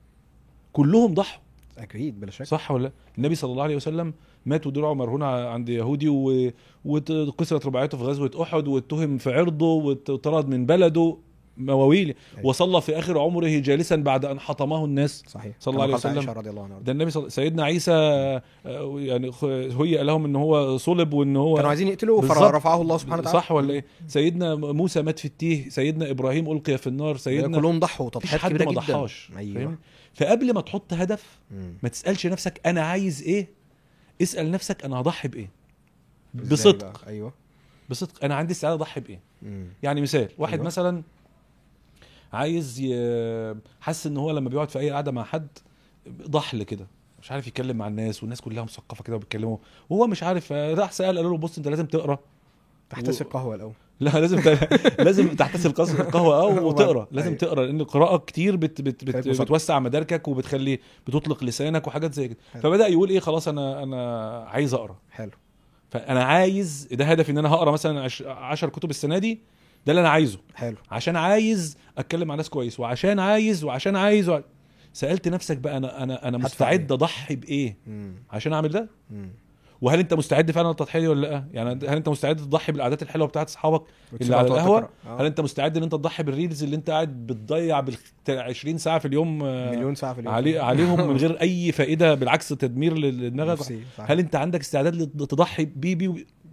كلهم ضحوا اكيد بلا شك صح ولا لا؟ النبي صلى الله عليه وسلم مات ودرعه مرهون عند يهودي و... وكسرت رباعيته في غزوه احد واتهم في عرضه واتطرد من بلده مواويل أيوة. وصلى في اخر عمره جالسا بعد ان حطمه الناس صحيح صلى الله كما عليه قالت وسلم. عائشة رضي الله عنها ده النبي صل... سيدنا عيسى آه، يعني خ- هيئ لهم ان هو صلب وان هو كانوا عايزين يقتلوه بالظبط. فرفعه الله سبحانه وتعالى صح ولا ايه؟ سيدنا موسى مات في التيه، سيدنا ابراهيم القي في النار، سيدنا كلهم ضحوا مفيش تضحيات حد كبيره ما جدا ضحاش ايوه فاهمني؟ فقبل ما تحط هدف مم. ما تسالش نفسك انا عايز ايه اسال نفسك انا هضحي بايه إزاي بصدق بقى؟ ايوه بصدق انا عندي استعداد اضحي بايه مم. يعني مثال واحد أيوة. مثلا عايز ي... حاسس ان هو لما بيقعد في اي قعده مع حد ضحل كده مش عارف يتكلم مع الناس والناس كلها مثقفه كده وبيتكلموا وهو مش عارف راح سال قالوا له بص انت لازم تقرا تحتسب قهوه الاول لا لازم ت... لازم تحتسب قص- القهوه او وتقرا لازم أيوة. تقرا لان القراءه كتير بت... بت... بت... خليك مثقف. بتوسع مداركك وبتخلي بتطلق لسانك وحاجات زي كده حلو. فبدا يقول ايه خلاص انا انا عايز اقرا حلو فانا عايز ده هدفي ان انا هقرا مثلا 10 كتب السنه دي ده اللي انا عايزه حلو عشان عايز اتكلم مع ناس كويس وعشان عايز وعشان عايز وع... سالت نفسك بقى انا انا انا هدفع مستعد إيه؟ اضحي بايه مم. عشان اعمل ده مم. وهل انت مستعد فعلا للتضحيه دي ولا لا يعني هل انت مستعد تضحي بالعادات الحلوه بتاعت اصحابك اللي وتسيبها على تقعد القهوه تقرأ. آه. هل انت مستعد ان انت تضحي بالريلز اللي انت قاعد بتضيع بال 20 ساعه في اليوم آه، مليون ساعه في اليوم علي عليهم من غير اي فائده بالعكس تدمير لدماغك نفسي. صح. هل انت عندك استعداد لت- تضحي بيه بيه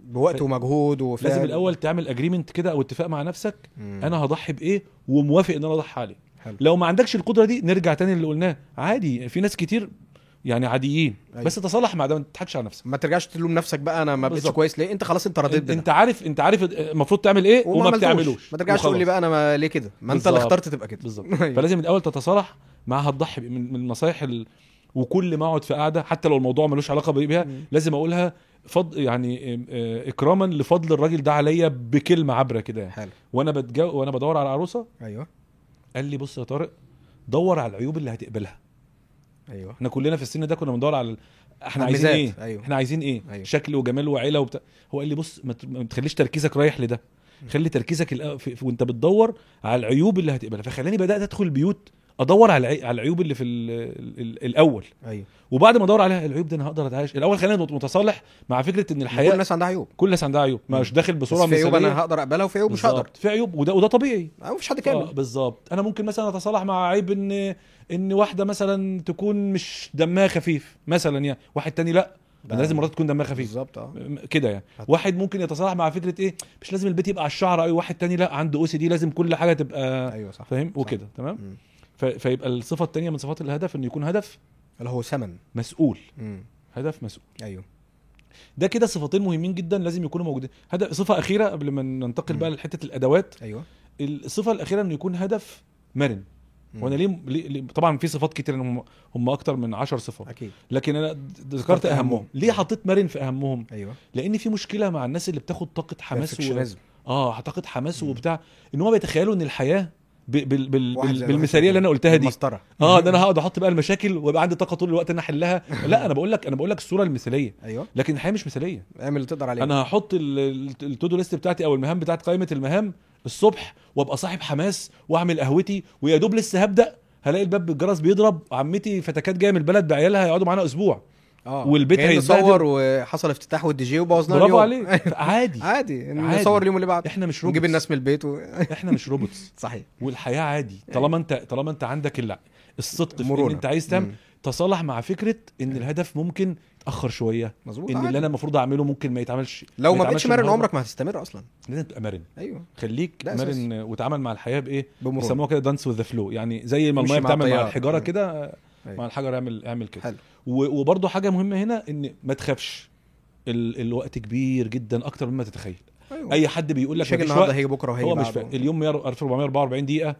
بوقت ومجهود وفعل لازم الاول تعمل اجريمنت كده او اتفاق مع نفسك مم. انا هضحي بايه وموافق ان انا اضحي عليه حلو. لو ما عندكش القدره دي نرجع تاني اللي قلناه عادي في ناس كتير يعني عاديين أيوة. بس تصالح مع ده ما تضحكش على نفسك ما ترجعش تلوم نفسك بقى انا ما بقتش بالظبط. كويس ليه انت خلاص انت رضيت انت, بده انت عارف انت عارف المفروض تعمل ايه وما وما عملتوش. بتعملوش ما ترجعش تقول لي وخلاص. بقى انا ما ليه كده ما انت اللي بالظبط. اخترت تبقى كده بالظبط أيوة. فلازم الاول تتصالح مع هتضحي من من النصايح ال... وكل ما اقعد في قعده حتى لو الموضوع ملوش علاقه بيها مم. لازم اقولها فضل يعني اه، اه، اكراما لفضل الراجل ده عليا بكلمه عبره كده يعني. حلو وانا بتجو... وانا بدور على عروسه ايوه قال لي بص يا طارق دور على العيوب اللي هتقبلها ايوه احنا كلنا في السن ده كنا بندور على ال- احنا عايزين الميزات. ايه أيوة. احنا عايزين ايه أيوة. شكل وجمال وعيله وبتاع هو قال لي بص ما ت- ما تخليش تركيزك رايح لده خلي تركيزك الأ- في... في... وانت بتدور على العيوب اللي هتقبلها فخلاني بدات ادخل البيوت ادور على العي... على العيوب اللي في ال... ال... الاول ايوه وبعد ما ادور عليها العيوب دي انا هقدر اتعايش الاول خلينا متصالح مع فكره ان كل الحياه الناس عندها عيوب كل الناس عندها عيوب مش داخل بس بصوره في عيوب مثاليه انا هقدر اقبلها وفي عيوب مش هقدر بالظبط. في عيوب وده وده طبيعي أو مفيش حد اه كامل بالظبط انا ممكن مثلا اتصالح مع عيب ان ان واحده مثلا تكون مش دمها خفيف مثلا يعني واحد تاني لا ده- انا لازم مرات تكون دمها خفيف بالظبط اه م- كده يعني هت- واحد ممكن يتصالح مع فكره ايه مش لازم البيت يبقى على الشعر اي واحد تاني لا عنده او سي دي لازم كل حاجه تبقى ايوه صح فاهم صح. وكده تمام مم. ف- فيبقى الصفه التانيه من صفات الهدف انه يكون هدف اللي هو ثمن مسؤول مم. هدف مسؤول ايوه ده كده صفتين مهمين جدا لازم يكونوا موجودين هدف صفه اخيره قبل ما ننتقل مم. بقى لحته الادوات ايوه الصفه الاخيره انه يكون هدف مرن مم. وانا ليه, ليه ليه- طبعا في صفات كتير هم هم اكتر من 10 صفات اكيد لكن انا د- ذكرت اخترت اهمهم أهمهم. ليه حطيت مرن في اهمهم ايوه لان في مشكله مع الناس اللي بتاخد طاقه حماس و... perfectionism. اه طاقه حماس مم. وبتاع ان هم بيتخيلوا ان الحياه ب... بال... بال... واحد بال... زي بالمثاليه واحد اللي انا قلتها دي المسطره اه ده انا هقعد احط بقى المشاكل ويبقى عندي طاقه طول الوقت ان أنا احلها لا انا بقول لك انا بقول لك الصوره المثاليه ايوه لكن الحياه مش مثاليه اعمل اللي تقدر عليه انا هحط التودو ليست بتاعتي او المهام بتاعت قائمه المهام الصبح وابقى صاحب حماس واعمل قهوتي ويا دوب لسه هبدا هلاقي الباب بالجرس بيضرب وعمتي فتكات جايه من البلد بعيالها هيقعدوا معانا اسبوع اه والبيت جايين هيتبهدل. نصور وحصل افتتاح والدي جي وبوظنا برافو اليوم. عليك عادي عادي عادي. نصور اليوم اللي بعده احنا مش نجيب روبوتس الناس من البيت و... احنا مش روبوتس صحيح والحياه عادي طالما انت طالما انت عندك الع- الصدق في ان مرونة. انت عايز تعمل مم. تصالح مع فكره ان الهدف ممكن يتاخر شويه مظبوط ان عادي. اللي انا المفروض اعمله ممكن ما يتعملش لو ما يتعملش بقتش مرن النهاردة. عمرك ما هتستمر اصلا لازم تبقى مرن ايوه خليك ده أساسي. مرن وتعامل مع الحياه بايه بمرونه بيسموها كده دانس وذ ذا فلو يعني زي ما مشي الميه مع بتعمل مع التيار. الحجاره أيوة. كده أيوة. مع الحجر اعمل اعمل كده حلو و- وبرضه حاجه مهمه هنا ان ما تخافش ال... الوقت كبير جدا اكتر مما تتخيل ايوه اي حد بيقول لك مش هيجي مفيش النهارده وقت هيجي بكره وهيجي هو مش بعده. فاهم اليوم 1444 دقيقه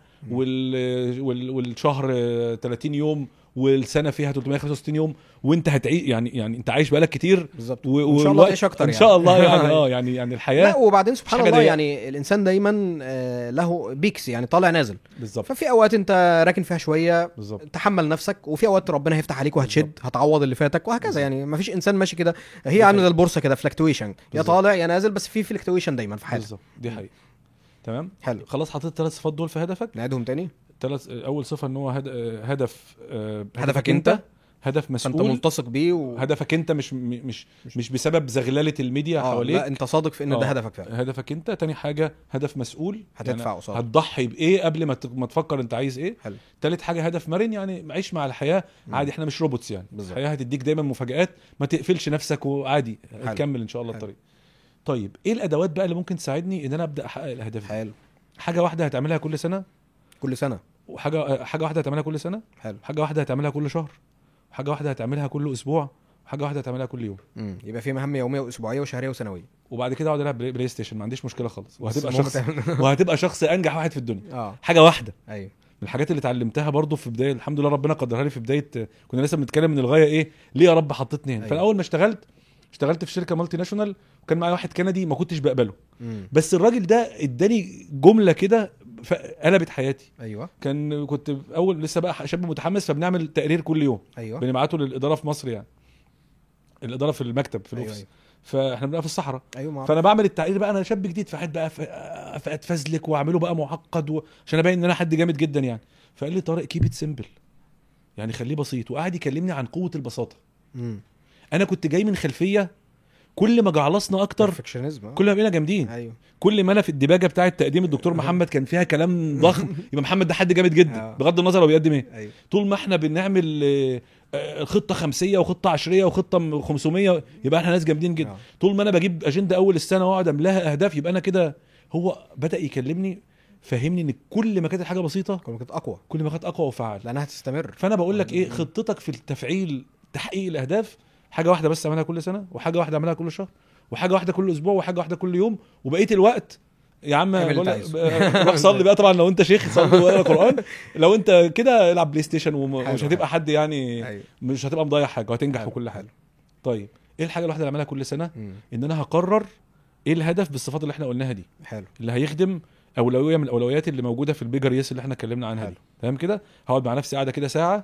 وال... وال... والشهر آه، 30 يوم والسنه فيها 365 يوم وانت هتعيش يعني يعني انت عايش بقالك كتير بالظبط و... وان شاء الله والوقت- تعيش اكتر ان يعني. شاء الله يعني اه يعني يعني الحياه لا وبعدين سبحان حاجة الله ضيقة. يعني الانسان دايما آه، له بيكس يعني طالع نازل بالظبط ففي اوقات انت راكن فيها شويه بالظبط تحمل نفسك وفي اوقات ربنا هيفتح عليك وهتشد بالظبط. هتعوض اللي فاتك وهكذا بالظبط. يعني ما فيش انسان ماشي كده هي دي عامله حقيقة. زي البورصه كده فلكتويشن يا بالظبط. طالع يا نازل بس في فلكتويشن دايما في حاجه بالظبط دي حقيقه تمام حلو خلاص حطيت الثلاث صفات دول في هدفك نعيدهم تاني ثلاث اول صفه ان هو هد... آه، هدف آه، هدفك انت هدف فانت مسؤول ملتصق بيه و... هدفك انت مش م- مش مش بسبب زغلله الميديا آه حواليك لا انت صادق في ان ده آه. هدفك فعلا هدفك انت تاني حاجه هدف مسؤول هتدفع يعني قصاده. هتضحي بايه قبل ما ت- ما تفكر انت عايز ايه حلو تالت حاجه هدف مرن يعني عيش مع الحياه مم. عادي احنا مش روبوتس يعني بالظبط. الحياه هتديك دايما مفاجآت ما تقفلش نفسك وعادي حلو. هتكمل ان شاء الله حلو. الطريق طيب ايه الادوات بقى اللي ممكن تساعدني ان انا ابدا احقق الاهداف دي؟ حلو حاجه واحده هتعملها كل سنه كل سنه وحاجه حاجه واحده هتعملها كل سنه حلو حاجه واحده هتعملها كل شهر وحاجه واحده هتعملها كل اسبوع وحاجه واحده هتعملها كل يوم امم يبقى في مهام يوميه واسبوعيه وشهريه وسنويه وبعد كده اقعد العب بلاي بلاي ستيشن ما عنديش مشكله خالص وهتبقى بس المهم شخص تعمل- وهتبقى شخص انجح واحد في الدنيا اه حاجه واحده ايوه من الحاجات اللي اتعلمتها برضو في بدايه الحمد لله ربنا قدرها لي في بدايه كنا لسه بنتكلم من الغايه ايه ليه يا رب حطيتني هنا أيوة. فالاول ما اشتغلت اشتغلت في شركه مالتي ناشونال وكان معايا واحد كندي ما كنتش بقبله امم بس الراجل ده اداني جمله كده ف- قلبت حياتي ايوه كان كنت اول لسه بقى شاب متحمس فبنعمل تقرير كل يوم ايوه بنبعته للاداره في مصر يعني الاداره في المكتب في ايوه الاوفيس ايوه فاحنا بنبقى في الصحراء ايوه ما فانا بعمل التقرير بقى انا شاب جديد فقعد بقى ف- اتفزلك واعمله بقى معقد و... عشان ابين ان انا حد جامد جدا يعني فقال لي طارق كيب ات سيمبل يعني خليه بسيط وقعد يكلمني عن قوه البساطه امم انا كنت جاي من خلفيه كل ما جعلصنا اكتر perfectionism، آه. كل ما بقينا جامدين ايوه كل ما انا في الدباجه بتاعه تقديم الدكتور محمد كان فيها كلام ضخم يبقى محمد ده حد جامد جدا آه. بغض النظر هو بيقدم ايه ايوه طول ما احنا بنعمل آه، آه، خطه خمسيه وخطه عشريه وخطه 500 يبقى احنا ناس جامدين جدا آه. طول ما انا بجيب اجنده اول السنه واقعد املاها اهداف يبقى انا كده هو بدا يكلمني فهمني ان كل ما كانت الحاجه بسيطه كل ما كانت اقوى كل ما كانت اقوى وفعال لانها هتستمر فانا بقول لك ايه مم. خطتك في التفعيل تحقيق الاهداف حاجه واحده بس اعملها كل سنه وحاجه واحده اعملها كل شهر وحاجه واحده كل اسبوع وحاجه واحده كل يوم وبقيه الوقت يا عم اعمل اللي بقول انت لك- عايزه. روح صلي بقى طبعا لو انت شيخ صلي واقرا قران لو انت كده العب بلاي ستيشن وم- حلو، ومش هتبقى حلو. حد يعني ايوه مش هتبقى مضيع حاجه وهتنجح حلو، وكل حاجه حلو. طيب ايه الحاجه الواحده اللي اعملها كل سنه مم. ان انا هقرر ايه الهدف بالصفات اللي احنا قلناها دي حلو اللي هيخدم اولويه من الاولويات اللي موجوده في البيجر يس اللي احنا اتكلمنا عنها حلو. دي تمام كده هقعد مع نفسي قاعده كده ساعه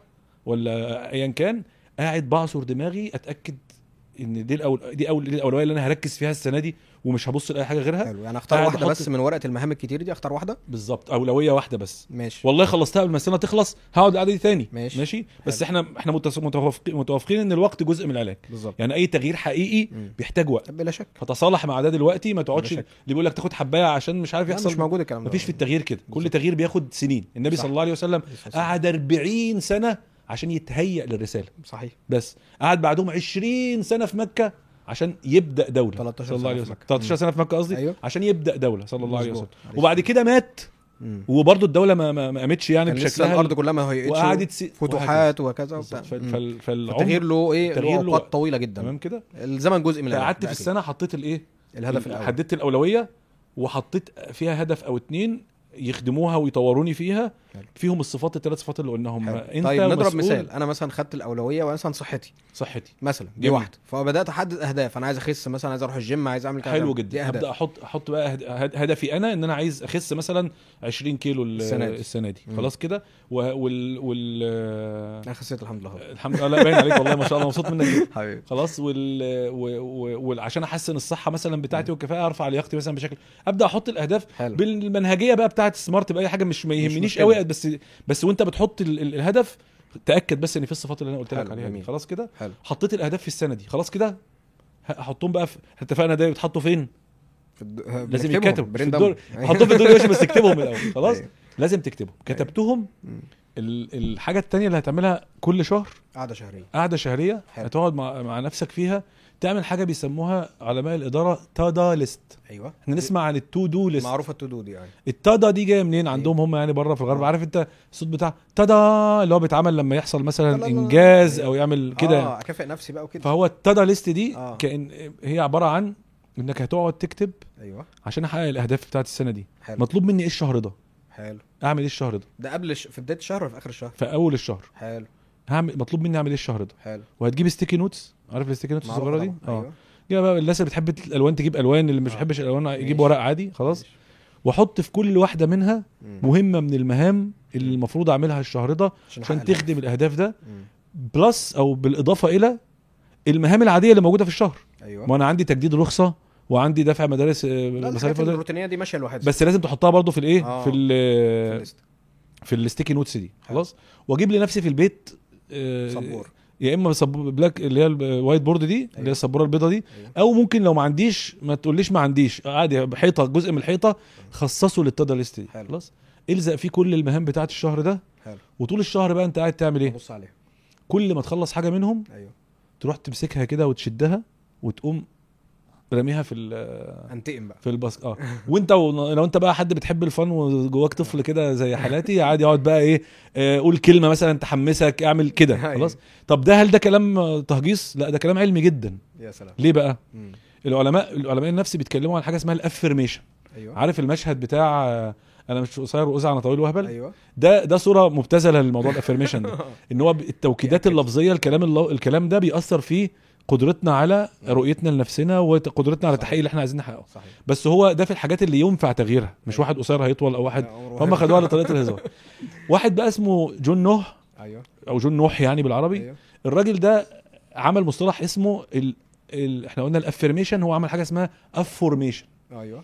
ولا ايا كان قاعد بعصر دماغي اتاكد ان دي الأول... دي أول... دي الاولويه اللي انا هركز فيها السنه دي ومش هبص لاي حاجه غيرها حلو يعني اختار قاعد واحده أحط- بس من ورقه المهام الكتير دي اختار واحده بالظبط اولويه واحده بس ماشي والله خلصتها قبل ما السنه تخلص هقعد القعده دي تاني ماشي. ماشي بس حلو. احنا احنا متس- متوافقين متوافقين ان الوقت جزء من العلاج بالظبط يعني اي تغيير حقيقي مم. بيحتاج وقت بلا شك فتصالح مع ده دلوقتي ما تقعدش بلا اللي شك. بيقول لك تاخد حبايه عشان مش عارف لا، يحصل مش موجود الكلام ده مفيش في التغيير كده كل بالظبط. تغيير بياخد سنين النبي صح. صلى الله عليه وسلم قعد 40 سنه عشان يتهيأ للرساله صحيح بس قعد بعدهم 20 سنه في مكه عشان يبدا دوله 13 صلى الله سنة عليه في وسلم مكة. 13 سنه في مكه قصدي ايوه عشان يبدا دوله صلى الله عليه وسلم مظبوط. عليه وبعد كده مات مم. وبرضه الدوله ما ما ما قامتش يعني كان لسه بشكلها الارض كلها ما هيئتش وقعدت س... فتوحات وكذا وهكذا. وبتاع. بالظبط. مم. فال... فال... التغيير فالعمر له ايه التغيير له له اوقات وقت. طويله جدا تمام كده الزمن جزء من العلاج فقعدت في ده أكيد. السنه حطيت الايه الهدف الاول حددت الاولويه وحطيت فيها هدف او اتنين يخدموها ويطوروني فيها حلو. فيهم الصفات الثلاث صفات اللي قلناهم حلو. انت طيب نضرب مسؤول مثال انا مثلا خدت الاولويه مثلا صحتي صحتي مثلا دي جميل. واحده فبدات احدد اهداف انا عايز اخس مثلا عايز اروح الجيم عايز اعمل كذا حلو دي جدا اهداف ابدا احط احط بقى هد- هد- هدفي انا ان انا عايز اخس مثلا 20 كيلو ال- السنة دي. السنه دي مم. خلاص كده و- وال وال انا خسيت الحمد لله الحمد لله لا باين عليك والله ما شاء الله مبسوط منك جدا حبيبي خلاص وال... و... و... وعشان احسن الصحه مثلا بتاعتي والكفاءه ارفع لياقتي مثلا بشكل ابدا احط الاهداف حلو بالمنهجيه بقى بتاعت سمارت باي حاجه مش ما يهمنيش مشكلة. قوي بس بس وانت بتحط ال... ال- الهدف تاكد بس ان في الصفات اللي انا قلت لك حلو، عليها دي جميل. خلاص كده حلو حطيت الاهداف في السنه دي خلاص كده ه- احطهم بقى في اتفقنا ده بيتحطوا فين في الد... لازم بنكتبهم، يتكتبوا في برين الدور دم. حطهم في الدور يا باشا بس اكتبهم الاول خلاص أيوة. لازم تكتبهم كتبتهم مم. ال... الحاجه التانية اللي هتعملها كل شهر قعده شهريه قعده شهريه حلو. هتقعد مع, مع نفسك فيها تعمل حاجه بيسموها علماء الاداره تادا ليست ايوه احنا نسمع عن التو دو ليست معروفه التو دو دي يعني التادا دي جايه منين عندهم هم يعني بره في الغرب آه. عارف انت الصوت بتاع تادا اللي هو بيتعمل لما يحصل لا، مثلا لا، لا. انجاز او يعمل كده اه اكافئ نفسي بقى وكده فهو التادا ليست دي آه. كان هي عباره عن انك هتقعد تكتب ايوه عشان احقق الاهداف بتاعت السنه دي حلو مطلوب مني ايه الشهر ده حلو اعمل ايه الشهر ده ده قبل ش... في بدايه الشهر ولا في اخر الشهر في اول الشهر حلو هعمل مطلوب مني اعمل ايه الشهر ده حلو وهتجيب ستيكي نوتس عارف الستيكي نوتس معروفة الصغيره دي طبعاً. اه ايوه يا بقى الناس اللي بتحب الالوان تجيب الوان اللي مش آه. بيحبش الالوان يجيب ماشي. ورق عادي خلاص ماشي. واحط في كل واحده منها مم. مهمه من المهام اللي المفروض اعملها الشهر ده عشان أحقق تخدم الاهداف ده مم. بلس او بالاضافه الى المهام العاديه اللي موجوده في الشهر ايوه ما انا عندي تجديد رخصه وعندي دفع مدارس آه، لا مصاريف الحاجات مدارس الروتينيه دي ماشيه لوحدها بس لازم تحطها برضو في الايه آه. في ال في الليست. في الستيكي نوتس دي خلاص واجيب لنفسي في البيت آه، سبور يا اما سب... بلاك اللي هي الوايت بورد دي اللي هي أيوة. السبوره البيضه دي أيوة. او ممكن لو ما عنديش ما تقوليش ما عنديش عادي حيطه جزء من الحيطه خصصه للتادا ليست دي حلو. خلاص الزق فيه كل المهام بتاعت الشهر ده حلو وطول الشهر بقى انت قاعد تعمل ايه بص عليها كل ما تخلص حاجه منهم ايوه تروح تمسكها كده وتشدها وتقوم راميها في ال- انتقم بقى في الباص اه وانت و- لو انت بقى حد بتحب الفن وجواك طفل كده زي حالاتي عادي اقعد بقى ايه آه، قول كلمه مثلا تحمسك اعمل كده أيوة. خلاص طب ده هل ده كلام آه، تهجيص لا ده كلام علمي جدا يا سلام ليه بقى مم. العلماء العلماء النفس بيتكلموا عن حاجه اسمها الافرميشن ايوه عارف المشهد بتاع آه، انا مش قصير وقزع انا طويل وهبل ايوه ده ده صوره مبتذله للموضوع الافرميشن ده ان هو ب- التوكيدات بيأكد. اللفظيه الكلام اللو... الكلام ده بيأثر في قدرتنا على رؤيتنا لنفسنا وقدرتنا على صحيح. التحقيق اللي احنا عايزين نحققه صحيح بس هو ده في الحاجات اللي ينفع تغييرها مش أيوة. واحد قصير هيطول او واحد لا، عمره هم واحد. خدوها على طريقه الهزار واحد بقى اسمه جون نوح ايوه او جون نوح يعني بالعربي ايوه الراجل ده عمل مصطلح اسمه ال... ال... احنا قلنا الافرميشن هو عمل حاجه اسمها افورميشن ايوه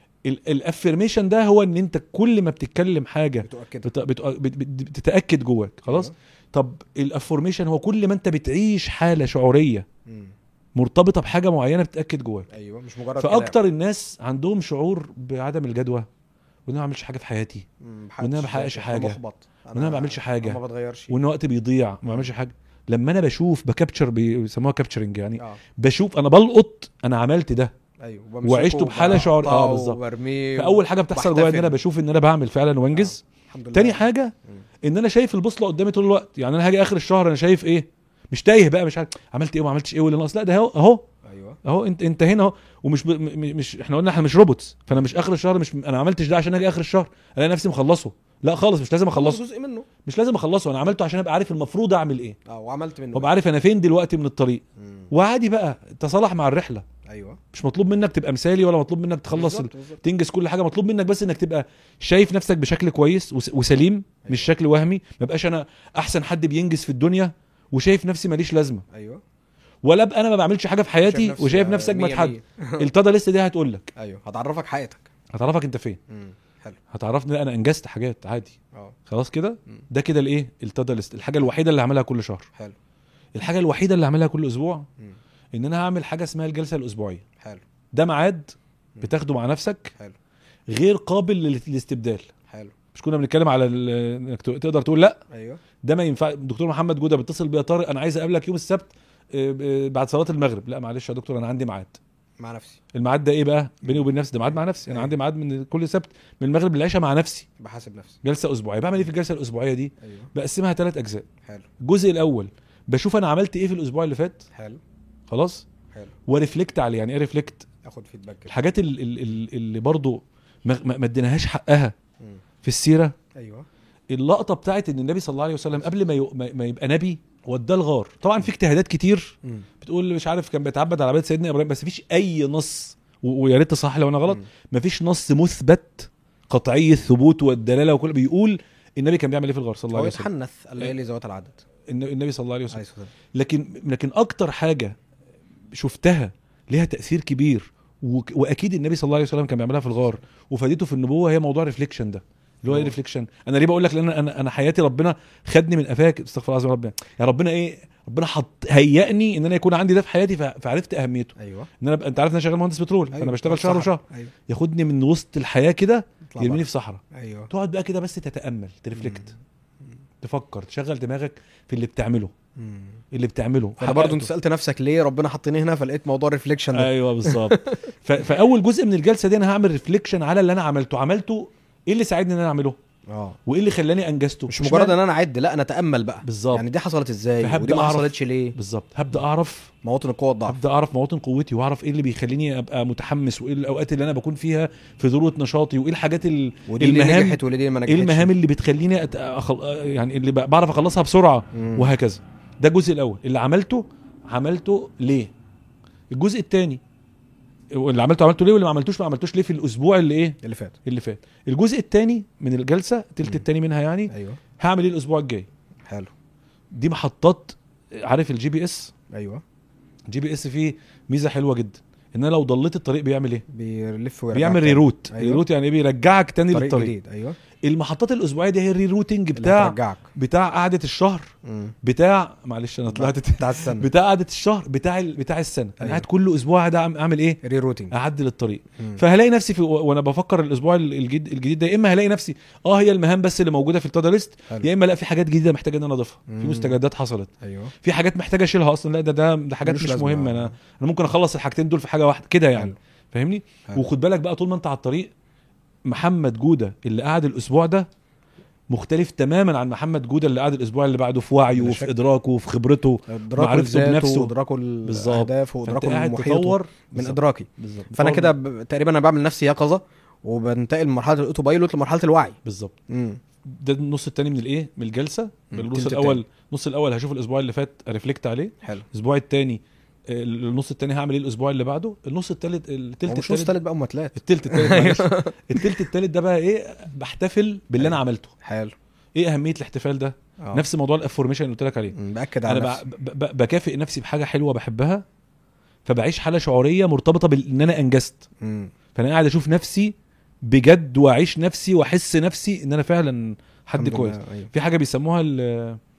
الافرميشن ده هو ان انت كل ما بتتكلم حاجه بتؤكد بت... بت... بت... بت... بتتاكد جواك خلاص أيوة. طب الافورميشن هو كل ما انت بتعيش حاله شعوريه مم. مرتبطه بحاجه معينه بتاكد جواك ايوه مش مجرد فاكتر الناس عندهم شعور بعدم الجدوى وان انا ما بعملش حاجه في حياتي كلام. وإن أنا ما بحققش أنا حاجة. محبط. وإن أنا ما بعملش حاجة. ما بتغيرش وان وقت بيضيع ما بعملش حاجه لما انا بشوف بكابتشر بيسموها كابتشرنج يعني اه بشوف انا بلقط انا عملت ده ايوه وبمسكه وعشته بحالة شعور- آه، وبقطعه بالظبط. وبرميه فاول حاجه بتحصل جوايا ان انا بحتفل. بشوف ان انا بعمل فعلا وانجز الحمد لله تاني حاجه ان انا شايف البوصله قدامي طول الوقت يعني انا هاجي اخر الشهر انا شايف ايه مش تايه بقى مش عارف عملت ايه وما عملتش ايه واللي ناقص لا ده اهو اهو ايوه اهو انت انت هنا اهو ومش ب... م- م- مش احنا قلنا احنا مش روبوتس فانا مش اخر الشهر مش انا ما عملتش ده عشان اجي اخر الشهر الاقي نفسي مخلصه لا خالص مش لازم اخلصه جزء منه مش لازم اخلصه انا عملته عشان ابقى عارف المفروض اعمل ايه اه وعملت منه وابقى عارف انا فين دلوقتي من الطريق مم. وعادي بقى تصالح مع الرحله ايوه مش مطلوب منك تبقى مثالي ولا مطلوب منك تخلص ال... بالظبط، بالظبط. تنجز كل حاجه مطلوب منك بس انك تبقى شايف نفسك بشكل كويس وس... وسليم مش شكل وهمي ما بقاش انا احسن حد بينجز في الدنيا وشايف نفسي ماليش لازمه ايوه ولا ابقى انا ما بعملش حاجه في حياتي شايف وشايف آه، نفسك اجمد مية حد مية. التادا ليست دي هتقول لك ايوه هتعرفك حياتك هتعرفك انت فين مم. حلو هتعرفني لا انا انجزت حاجات عادي اه خلاص كده مم. ده كده الايه التادا ليست الحاجه الوحيده اللي هعملها كل شهر حلو الحاجه الوحيده اللي هعملها كل اسبوع مم. ان انا هعمل حاجه اسمها الجلسه الاسبوعيه حلو ده ميعاد مم. بتاخده مع نفسك حلو غير قابل لل- للاستبدال حلو مش كنا بنتكلم على ال- انك ت- تقدر تقول لا ايوه ده ما ينفع الدكتور محمد جوده بيتصل بيا طارق انا عايز اقابلك يوم السبت آه، آه، بعد صلاه المغرب لا معلش يا دكتور انا عندي ميعاد مع نفسي الميعاد ده ايه بقى بيني وبين نفسي ده ميعاد مع نفسي انا أيوة. عندي ميعاد من كل سبت من المغرب للعشاء مع نفسي بحاسب نفسي جلسه اسبوعيه بعمل ايه في الجلسه الاسبوعيه دي ايوه بقسمها ثلاث اجزاء حلو الجزء الاول بشوف انا عملت ايه في الاسبوع اللي فات حلو خلاص حلو وريفلكت عليه يعني ايه ريفلكت اخد فيدباك كده. الحاجات ال- ال- ال- اللي برضو ما ما- ما اديناهاش حقها مم. في السيره ايوه اللقطه بتاعت ان النبي صلى الله عليه وسلم قبل ما, ي... ما ما يبقى نبي وداه الغار طبعا في اجتهادات كتير مم. بتقول مش عارف كان بيتعبد على بيت سيدنا ابراهيم بس مفيش اي نص و... ويا ريت تصحح لو انا غلط مم. مفيش نص مثبت قطعي الثبوت والدلاله وكل بيقول النبي كان بيعمل ايه في الغار صلى الله هو عليه وسلم يتحنث الليالي ذوات العدد الن- النبي صلى الله عليه وسلم عليه الصلاه لكن لكن اكتر حاجه شفتها ليها تاثير كبير وك- واكيد النبي صلى الله عليه وسلم كان بيعملها في الغار وفادته في النبوه هي موضوع ريفليكشن ده اللي هو ايه أوه. ريفليكشن انا ليه بقول لك لان انا انا حياتي ربنا خدني من قفاك استغفر الله العظيم يا رب يا ربنا ايه ربنا حط هيئني ان انا يكون عندي ده في حياتي ف- فعرفت اهميته ايوه ان انا ب... انت عارف ان انا شغال مهندس بترول أيوة. فانا بشتغل في شهر الصحراء. وشهر ايوه ياخدني من وسط الحياه كده اطلع يرميني بقى. في صحراء ايوه تقعد بقى كده بس تتامل ترفلكت تفكر تشغل دماغك في اللي بتعمله مم. اللي بتعمله فانا برضه انت حققته. سالت نفسك ليه ربنا حطني هنا فلقيت موضوع الريفليكشن ده ايوه بالظبط ف- فاول جزء من الجلسه دي انا هعمل ريفليكشن على اللي انا عملته عملته ايه اللي ساعدني ان انا اعمله اه وايه اللي خلاني انجزته مش مجرد ان انا اعد لا انا اتامل بقى بالظبط يعني دي حصلت ازاي فهبدأ ودي ما أعرف- حصلتش ليه بالظبط هبدا اعرف مواطن القوه والضعف هبدا اعرف مواطن قوتي واعرف ايه اللي بيخليني ابقى متحمس وايه الاوقات اللي انا بكون فيها في ذروه نشاطي وايه الحاجات ال... ودي اللي المهام- نجحت ودي اللي ما نجحتش ايه المهام اللي بتخليني أت... أخل... يعني اللي ب- بعرف اخلصها بسرعه مم. وهكذا ده الجزء الاول اللي عملته عملته ليه الجزء الثاني اللي عملته عملته ليه واللي ما عملتوش ما عملتوش ليه في الاسبوع اللي ايه اللي فات اللي فات الجزء الثاني من الجلسه التلت مم. الثاني منها يعني ايوه هعمل ايه الاسبوع الجاي حلو دي محطات عارف الجي بي اس ايوه الجي بي اس فيه ميزه حلوه جدا ان انا لو ضليت الطريق بيعمل ايه بيلف ويرجع بيعمل تاني. ريروت أيوة. ريروت يعني ايه بيرجعك تاني طريق للطريق جديد ايوه المحطات الاسبوعيه دي هي الريروتنج اللي بتاع هترجعك بتاع قعده الشهر مم. بتاع معلش انا طلعت بتاع السنه بتاع قعده الشهر بتاع ال- بتاع السنه انا أيوة. قاعد كل اسبوع قاعد أعم- اعمل ايه ري روتنج اعدل الطريق مم. فهلاقي نفسي في و- وانا بفكر الاسبوع ال- الجديد الجديد ده يا اما هلاقي نفسي اه هي المهام بس اللي موجوده في التادا ليست حلو. يا اما لا في حاجات جديده محتاجه ان انا اضيفها في مم. مستجدات حصلت ايوه في حاجات محتاجه اشيلها اصلا لا ده ده, ده حاجات ملوش مش لازمة. مهمه انا انا ممكن اخلص الحاجتين دول في حاجه واحده كده يعني حلو. فاهمني حلو. وخد بالك بقى طول ما انت على الطريق محمد جوده اللي قعد الاسبوع ده مختلف تماما عن محمد جوده اللي قعد الاسبوع اللي بعده في وعيه بلا وفي شك. ادراكه وفي خبرته ادراكه معرفته لذاته بنفسه. وادراكه بالظبط. الاهداف فانت وادراكه قاعد محيطه تطور من بالظبط. ادراكي بالظبط فانا بتطور- كده ب... تقريبا انا بعمل نفسي يقظه وبنتقل من مرحله الاوتو بايلوت لمرحله الوعي بالظبط امم ده النص التاني من الايه من الجلسه مم. النص التلت الاول النص الاول هشوف الاسبوع اللي فات ارفلكت عليه حلو الاسبوع التاني آه، النص التاني هعمل ايه الاسبوع اللي بعده النص التالت هو التلت مش نص التالت تالت بقى امتلات التلت التالت معلش. التلت التالت ده بقى ايه بحتفل باللي انا عملته حلو ايه اهميه الاحتفال ده آه. نفس موضوع الافورميشن اللي قلت لك عليه مم، باكد انا على ب- نفسي ب- ب- بكافئ نفسي بحاجه حلوه بحبها فبعيش حاله شعوريه مرتبطه بان انا انجزت مم. فانا قاعد اشوف نفسي بجد واعيش نفسي واحس نفسي ان انا فعلا حد الحمد كويس لله، أيوة. في حاجه بيسموها ال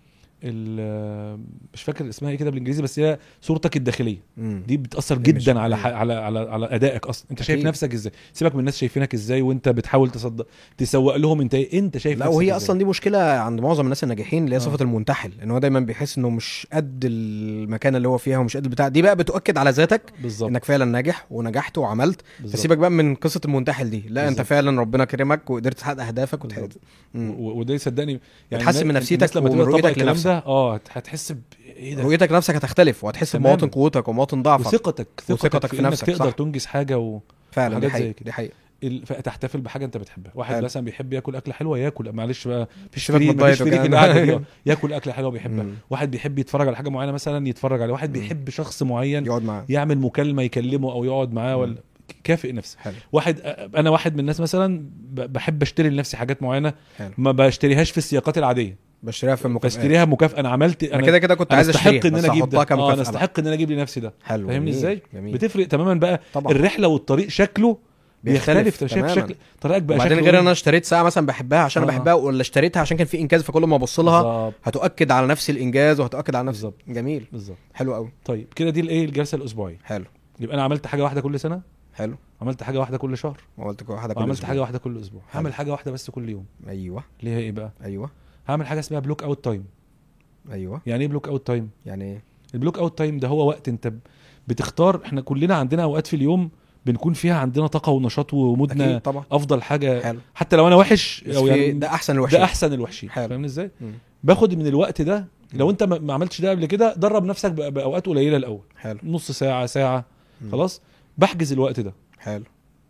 ال- مش فاكر اسمها ايه كده بالانجليزي بس هي صورتك الداخليه مم. دي بتاثر دي مش- جدا على أيوة. ح... على على على ادائك اصلا انت شايف أكيد. نفسك ازاي سيبك من الناس شايفينك ازاي وانت بتحاول تصدق تسوق لهم انت ايه انت شايف لا نفسك وهي إزاي. اصلا دي مشكله عند معظم الناس الناجحين اللي هي آه. صفه المنتحل ان هو دايما بيحس انه مش قد المكان اللي هو فيها ومش قد البتاع دي بقى بتؤكد على ذاتك بالظبط انك فعلا ناجح ونجحت وعملت بالظبط. فسيبك بقى من قصه المنتحل دي لا انت بالظبط. فعلا ربنا كرمك وقدرت تحقق اهدافك وتحقق بالظبط. مم. و- وده يصدقني يعني بتحسن من الناس- نفسيتك الناس لما ومن تبقى تطبق رؤيتك الكلام لنفسك. ده اه هتحس ب ايه ده رؤيتك لنفسك هتختلف وهتحس تماماً. بمواطن قوتك ومواطن ضعفك وثقتك وثقتك في إنك نفسك، تقدر صح. تنجز حاجه و... فعلا دي حاجات زي حقيقه كده. دي حقيقه ال- فتحتفل بحاجه انت بتحبها واحد حلو. مثلا بيحب ياكل اكله حلوه ياكل معلش بقى مفيش سيبك فري من مفيش الدايت فري في والكلام ده. القعده دي آه. ياكل اكله حلوه بيحبها مم. واحد بيحب يتفرج على حاجه معينه مثلا يتفرج عليه واحد مم. بيحب شخص معين يقعد معاه يعمل مكالمه يكلمه او يقعد معاه مم. ولا كافئ نفسك حلو واحد انا واحد من الناس مثلا ب- بحب اشتري لنفسي حاجات معينه حلو ما بشتريهاش في السياقات العاديه بشتريها في المكافآت بشتريها مكافاه انا عملت انا كده كده كنت أنا عايز استحق اشتريها ان بس انا اجيب هحطها ده اه كمكافأة انا بقى. استحق ان انا اجيب لنفسي ده حلو فاهمني جميل، ازاي جميل بتفرق تماما بقى طبعا الرحله والطريق شكله بيختلف انت شايف تماماً. شكل طريقك بقى وبعدين شكله غير إيه؟ انا اشتريت ساعه مثلا بحبها عشان انا آه. بحبها ولا اشتريتها عشان كان في انجاز فكل ما ابص لها بالظبط هتؤكد على نفس الانجاز وهتؤكد على نفس بالظبط جميل بالظبط حلو قوي طيب كده دي الايه الجلسه الاسبوعيه حلو يبقى انا عملت حاجه واحده كل سنه حلو عملت حاجه واحده كل شهر وقلت واحده كل وعملت أسبوع. حاجه واحده كل اسبوع حلو. هعمل حاجه واحده بس كل يوم ايوه اللي هي ايه بقى ايوه هعمل حاجه اسمها بلوك اوت تايم ايوه يعني ايه بلوك اوت تايم يعني ايه البلوك اوت تايم ده هو وقت انت ب- بتختار احنا كلنا عندنا اوقات في اليوم بنكون فيها عندنا طاقه ونشاط ومودنا اكيد طبعا افضل حاجه حلو حتى لو انا وحش بس او في يعني ده احسن الوحشين ده احسن الوحشين حلو. فاهمني ازاي مم. باخد من الوقت ده لو انت ما ما عملتش ده قبل كده درب نفسك بأ- باوقات قليله الاول حلو نص ساعه ساعه مم. خلاص بحجز الوقت ده حلو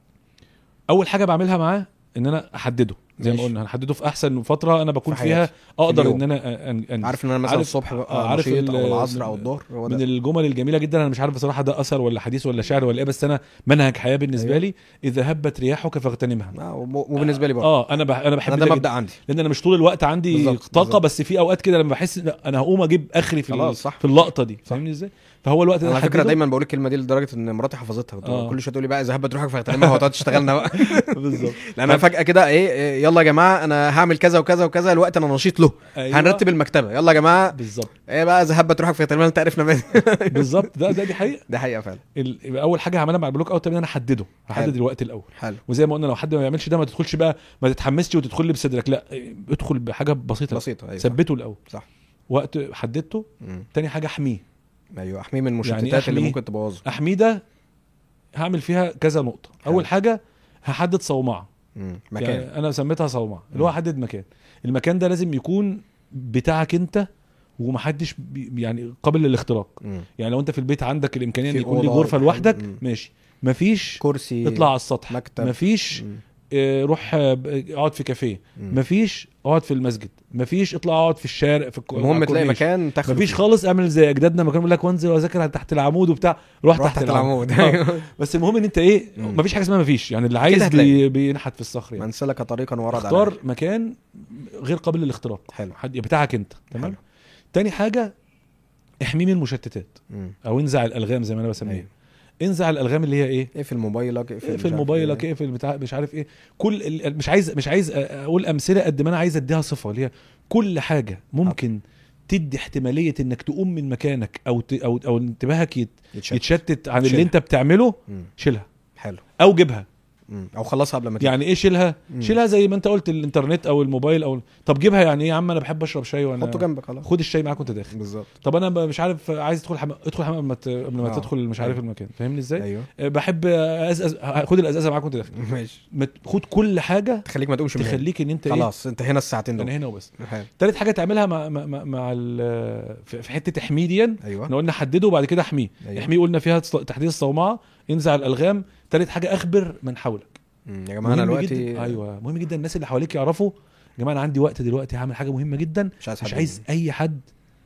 اول حاجه بعملها معاه ان انا احدده زي ما ماشي. قلنا هنحدده في احسن فتره انا بكون في فيها حياتي. اقدر اليوم. ان انا أن- أن عارف ان انا مثلا عارف- الصبح آه، بقى عارف نشيط ال- او العصر من- او الظهر هو من ده الجمل الجميله جدا انا مش عارف بصراحه ده اثر ولا حديث ولا شعر ولا ايه بس انا منهج حياه بالنسبه أيوة. لي اذا هبت رياحك فاغتنمها آه، وب- وبالنسبه لي برضه اه انا بح... انا بحب انا ده ده مبدا جداً. عندي لان انا مش طول الوقت عندي بالظبط، طاقه بالظبط. بس في اوقات كده لما بحس لا انا هقوم اجيب اخري في ال- خلاص، صح. في اللقطه دي فاهمني ازاي فهو الوقت ده انا على فكره أحدده. دايما بقول الكلمه دي لدرجه ان مراتي حفظتها كنت آه. كل شويه تقول لي بقى اذا هبت روحك فاغتنمها وتقعد تشتغلنا بقى بالظبط لان انا فجاه كده ايه إيه، يلا يا جماعه انا هعمل كذا وكذا وكذا الوقت انا نشيط له أيوة. هنرتب المكتبه يلا يا جماعه بالظبط ايه بقى اذا هبت روحك فاغتنمها انت عرفنا منين بالظبط ده ده دي حقيقه ده حقيقه فعلا ال... يبقى اول حاجه هعملها مع البلوك اوت ان انا احدده احدد حلو. الوقت الاول حلو وزي ما قلنا لو حد ما بيعملش ده ما تدخلش بقى ما تتحمسش وتدخل لي بصدرك لا ادخل بحاجه بسيطه بسيطه ايوه ثبته الاول صح. وقت حددته مم. تاني حاجه احميه ايوه احميه من يعني المشتتات إيه اللي أحميه؟ ممكن تبوظه احميه ده هعمل فيها كذا نقطه حلو. اول حاجه هحدد صومعه مم. مكان يعني انا سميتها صومعه اللي هو مم. احدد مكان المكان ده لازم يكون بتاعك انت ومحدش بي يعني قابل للاختراق مم. يعني لو انت في البيت عندك الامكانيه ان في يكون لي أوضة غرفه ولا لوحدك حاجة. مم. ماشي مفيش كرسي اطلع على السطح مكتب. مفيش مم. آه، روح آه، ب- اقعد في كافيه مم. مفيش اقعد في المسجد مفيش اطلع اقعد في الشارع في الك- المهم على تلاقي الكورنيش. مكان تاخد مفيش خالص اعمل زي اجدادنا ما كانوا بيقول لك وانزل واذاكر تحت العمود وبتاع روح, روح تحت العمود آه. بس المهم ان انت ايه مم. مفيش حاجه اسمها مفيش يعني اللي عايز هتلاقي. بي بينحت في الصخر يعني من سلك طريقا ورد عليه اختار مكان غير قابل للاختراق حلو حد بتاعك انت تمام حلو. تاني حاجه احميه من المشتتات مم. او انزع الالغام زي ما انا بسميها أيوة. انزع الالغام اللي هي ايه اقفل موبايلك اقفل مش اقفل عارف موبايلك إيه. اقفل بتاع مش عارف ايه كل ال- مش عايز مش عايز اقول امثله قد ما انا عايز اديها صفه اللي هي كل حاجه ممكن تدي احتماليه انك تقوم من مكانك او ت... او او انتباهك يت... يتشتت يتشتت عن اللي شيلها. انت بتعمله مم. شيلها حلو او جيبها مم. او خلصها قبل ما تيجي يعني ايه شيلها مم. شيلها زي ما انت قلت الانترنت او الموبايل او طب جيبها يعني ايه يا عم انا بحب اشرب شاي وانا حطه جنبك خلاص خد الشاي معاك وانت داخل بالظبط طب انا ب- مش عارف عايز ادخل حمام ادخل حمام قبل ما ت- قبل ما آه. تدخل مش عارف أيوة. المكان فاهمني ازاي ايوه أه، بحب أزأز... خد الازازه معاك وانت داخل ماشي ما ت- خد كل حاجه تخليك ما تقومش من هنا. تخليك ان انت ايه خلاص انت هنا الساعتين انا دول هنا وبس حلو. تالت حاجه تعملها مع مع مع, مع ال- في في حته احميه دي احنا ايوه قلنا حدده وبعد كده احميه أيوة. احميه قلنا فيها تص- تحديد الصومعه انزع الالغام تالت حاجه اخبر من حولك مم. يا جماعه انا مهم دلوقتي جدا ايوه مهم جدا الناس اللي حواليك يعرفوا يا جماعه انا عندي وقت دلوقتي هعمل حاجه مهمه جدا مش عايز مش حد عايز يجي. اي حد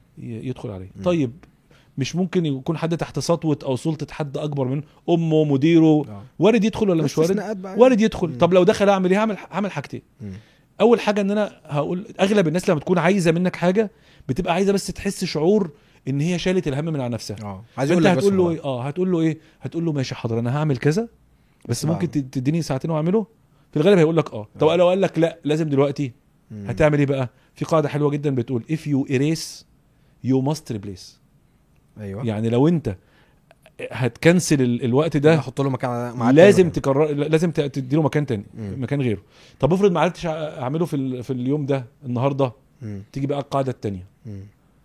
ي- يدخل عليه مم. طيب مش ممكن يكون حد تحت سطوه او سلطه حد اكبر من امه مديره آه. وارد يدخل ولا مش وارد استثناءات بقى. وارد يدخل مم. طب لو دخل اعمل ايه هعمل هعمل حاجتين مم. اول حاجه ان انا هقول اغلب الناس لما تكون عايزه منك حاجه بتبقى عايزه بس تحس شعور ان هي شالت الهم من على نفسها اه عايز فانت يقول لك بس هتقول له خلاص. ايه اه هتقول له ايه هتقول له ماشي حاضر انا هعمل كذا بس آه. ممكن تد- تديني ساعتين واعمله في الغالب هيقول لك اه طب آه. لو قال لك لا لازم دلوقتي مم. هتعمل ايه بقى في قاعده حلوه جدا بتقول if you erase يو ماست ريبليس ايوه يعني لو انت هتكنسل ال- الوقت ده احط له مكان ميعاد لازم تاني. تكرر لازم ت- تديله مكان تاني مم. مكان غيره طب افرض ما عرفتش اعمله في ال... في اليوم ده النهارده مم. تيجي بقى القاعده التانيه مم.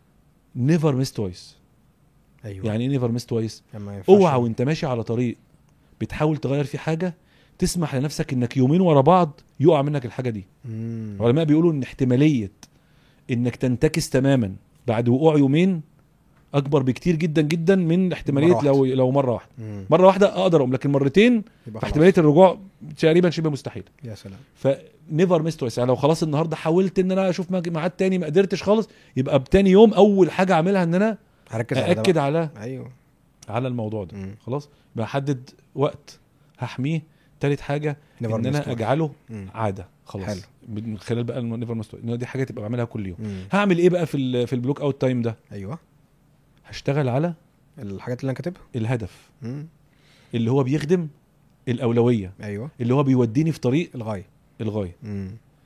نيفر ميس تويس ايوه يعني ايه نيفر ميس تويس يعني ما ينفعش. اوعى وانت ماشي على طريق بتحاول تغير فيه حاجه تسمح لنفسك انك يومين ورا بعض يقع منك الحاجه دي مم. العلماء بيقولوا ان احتماليه انك تنتكس تماما بعد وقوع يومين اكبر بكتير جدا جدا من احتماليه مرة لو لو مره واحده مم. مره واحده اقدر اقوم لكن مرتين يبقى خلاص. فاحتماليه الرجوع تقريبا شبه مستحيل يا سلام فنيفر ميس تويس يعني لو خلاص النهارده حاولت ان انا اشوف مج- ميعاد تاني ما قدرتش خالص يبقى بتاني يوم اول حاجه اعملها ان انا هركز على ده ااكد بقى. على ايوه على الموضوع ده مم. خلاص بحدد وقت هحميه تالت حاجه Never ان miss انا twice. اجعله مم. عاده خلاص حلو. من خلال بقى النيفر ميس ان دي حاجه تبقى بعملها كل يوم مم. هعمل ايه بقى في ال في البلوك اوت تايم ده ايوه هشتغل على الحاجات اللي انا كاتبها الهدف مم. اللي هو بيخدم الاولويه ايوه اللي هو بيوديني في طريق الغايه الغايه مم.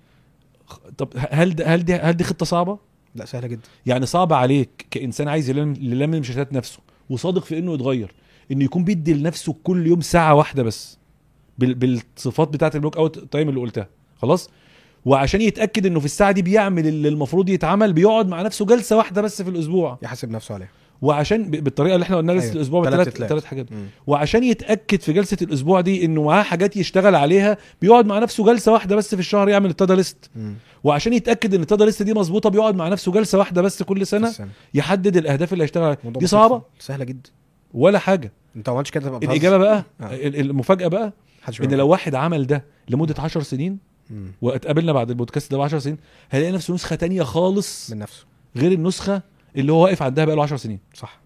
خ- طب هل ده هل دي هل دي خطه صعبه لا سهله جدا يعني صعب عليك كانسان عايز يلم يلم مشتتات نفسه وصادق في انه يتغير انه يكون بيدي لنفسه كل يوم ساعه واحده بس بال- بالصفات بتاعه البلوك اوت تايم اللي قلتها خلاص وعشان يتاكد انه في الساعه دي بيعمل اللي المفروض يتعمل بيقعد مع نفسه جلسه واحده بس في الاسبوع يحاسب نفسه عليها وعشان ب- بالطريقه اللي احنا قلناها أيوة. الاسبوع تلات بثلاث تتلات. ثلاث حاجات مم. وعشان يتاكد في جلسه الاسبوع دي انه معاه حاجات يشتغل عليها بيقعد مع نفسه جلسه واحده بس في الشهر يعمل التادا ليست مم. وعشان يتاكد ان التادا ليست دي مظبوطه بيقعد مع نفسه جلسه واحده بس كل سنه السنة. يحدد الاهداف اللي هيشتغل عليها موضوع دي بسيط صعبه خالص. سهله جدا ولا حاجه انت ما عملتش كده تبقى بتهزر. الاجابه بقى آه. ال- المفاجاه بقى محدش ان بيعمل. لو واحد عمل ده لمده 10 سنين مم. واتقابلنا بعد البودكاست ده ب 10 سنين هيلاقي نفسه نسخه تانية خالص من نفسه غير النسخه اللي هو واقف عندها بقى له 10 سنين صح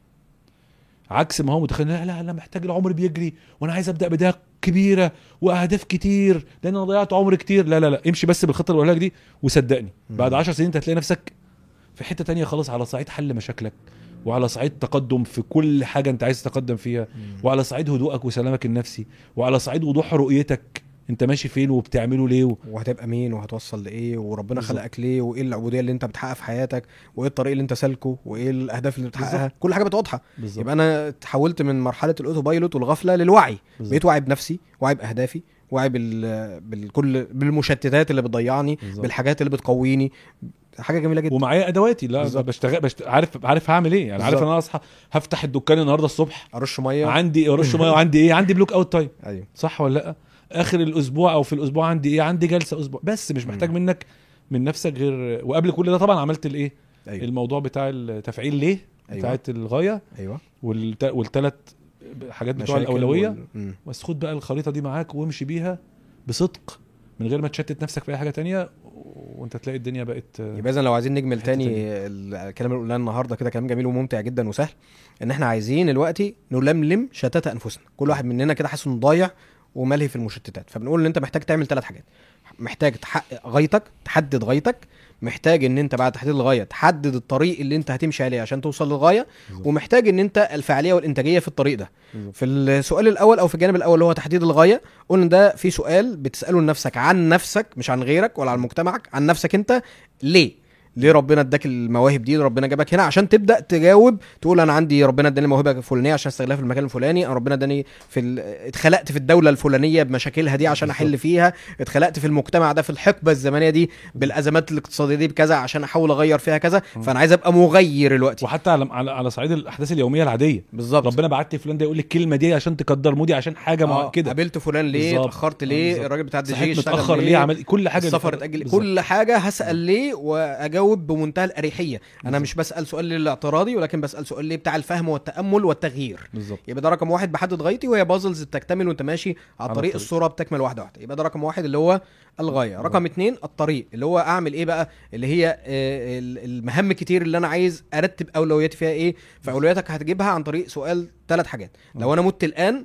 عكس ما هو متخيل لا لا انا محتاج العمر بيجري وانا عايز ابدا بدايه كبيره واهداف كتير لان انا ضيعت عمر كتير لا لا لا امشي بس بالخطه اللي بقولها لك دي وصدقني مم. بعد 10 سنين انت هتلاقي نفسك في حته تانية خالص على صعيد حل مشاكلك وعلى صعيد تقدم في كل حاجه انت عايز تتقدم فيها مم. وعلى صعيد هدوءك وسلامك النفسي وعلى صعيد وضوح رؤيتك انت ماشي فين وبتعمله ليه و... وهتبقى مين وهتوصل لايه وربنا بالظبط. خلقك ليه وايه العبوديه اللي انت بتحققها في حياتك وايه الطريق اللي انت سالكه وايه الاهداف اللي بتحققها كل حاجه بقت واضحه بالظبط يبقى انا تحولت من مرحله الاوتو بايلوت والغفله للوعي بالظبط. بقيت واعي بنفسي واعي باهدافي واعي بال... بالكل بالمشتتات اللي بتضيعني بالظبط. بالحاجات اللي بتقويني حاجه جميله جدا ومعايا ادواتي لا بالظبط. بشتغل بشت... عارف عارف هعمل ايه يعني عارف بالظبط. انا اصحى هفتح الدكان النهارده الصبح ارش ميه عندي ارش ميه وعندي ايه عندي بلوك اوت تايم ايوه صح ولا لا اخر الاسبوع او في الاسبوع عندي ايه عندي جلسه اسبوع بس مش محتاج مم. منك من نفسك غير وقبل كل ده طبعا عملت الايه ايوه الموضوع بتاع التفعيل ليه أيوة. بتاعت الغايه ايوه والت... والثلاث حاجات بتوع مشاكل الاولويه وال- مم. بس خد بقى الخريطه دي معاك وامشي بيها بصدق من غير ما تشتت نفسك في اي حاجه تانية وانت تلاقي الدنيا بقت يبقى اذا لو عايزين نجمل حتة تاني تانية. الكلام اللي قلناه النهارده كده كلام جميل وممتع جدا وسهل ان احنا عايزين دلوقتي نلملم شتات انفسنا كل واحد مننا كده حاسس انه ضايع وملهي في المشتتات فبنقول ان انت محتاج تعمل ثلاث حاجات محتاج تحقق غايتك تحدد غايتك محتاج ان انت بعد تحديد الغايه تحدد الطريق اللي انت هتمشي عليه عشان توصل للغايه بالظبط. ومحتاج ان انت الفعاليه والانتاجيه في الطريق ده بالظبط. في السؤال الاول او في الجانب الاول اللي هو تحديد الغايه قلنا ده في سؤال بتساله لنفسك عن نفسك مش عن غيرك ولا عن مجتمعك عن نفسك انت ليه ليه ربنا اداك المواهب دي ربنا جابك هنا عشان تبدا تجاوب تقول انا عندي ربنا اداني موهبه فلانيه عشان استغلها في المكان الفلاني انا ربنا اداني في ال... اتخلقت في الدوله الفلانيه بمشاكلها دي عشان احل بالظبط. فيها اتخلقت في المجتمع ده في الحقبه الزمنيه دي بالازمات الاقتصاديه دي بكذا عشان احاول اغير فيها كذا م. فانا عايز ابقى مغير دلوقتي وحتى على على, على صعيد الاحداث اليوميه العاديه بالظبط ربنا بعت لي فلان ده يقول لي الكلمه دي عشان تقدر مودي عشان حاجه مع آه، كده قابلت فلان ليه بالظبط. اتاخرت آه، ليه بالظبط. الراجل بتاع الدي جي صحيت اشتغل متاخر ليه عمل كل حاجه السفر بالظبط. اتاجل بالظبط. كل حاجه هسال ليه واجاوب بمنتهى الاريحيه انا بالظبط. مش بسال سؤال للاعتراضي ولكن بسال سؤال ليه بتاع الفهم والتامل والتغيير بالظبط يبقى ده رقم واحد بحدد غايتي وهي بازلز بتكتمل وانت ماشي على على الطريق الطريق. الصوره بتكمل واحده واحده يبقى ده رقم واحد اللي هو الغايه بالظبط. رقم اتنين الطريق اللي هو اعمل ايه بقى اللي هي آه، ال- المهام كتير اللي انا عايز ارتب اولوياتي فيها ايه فاولوياتك هتجيبها عن طريق سؤال ثلاث حاجات لو انا مت الان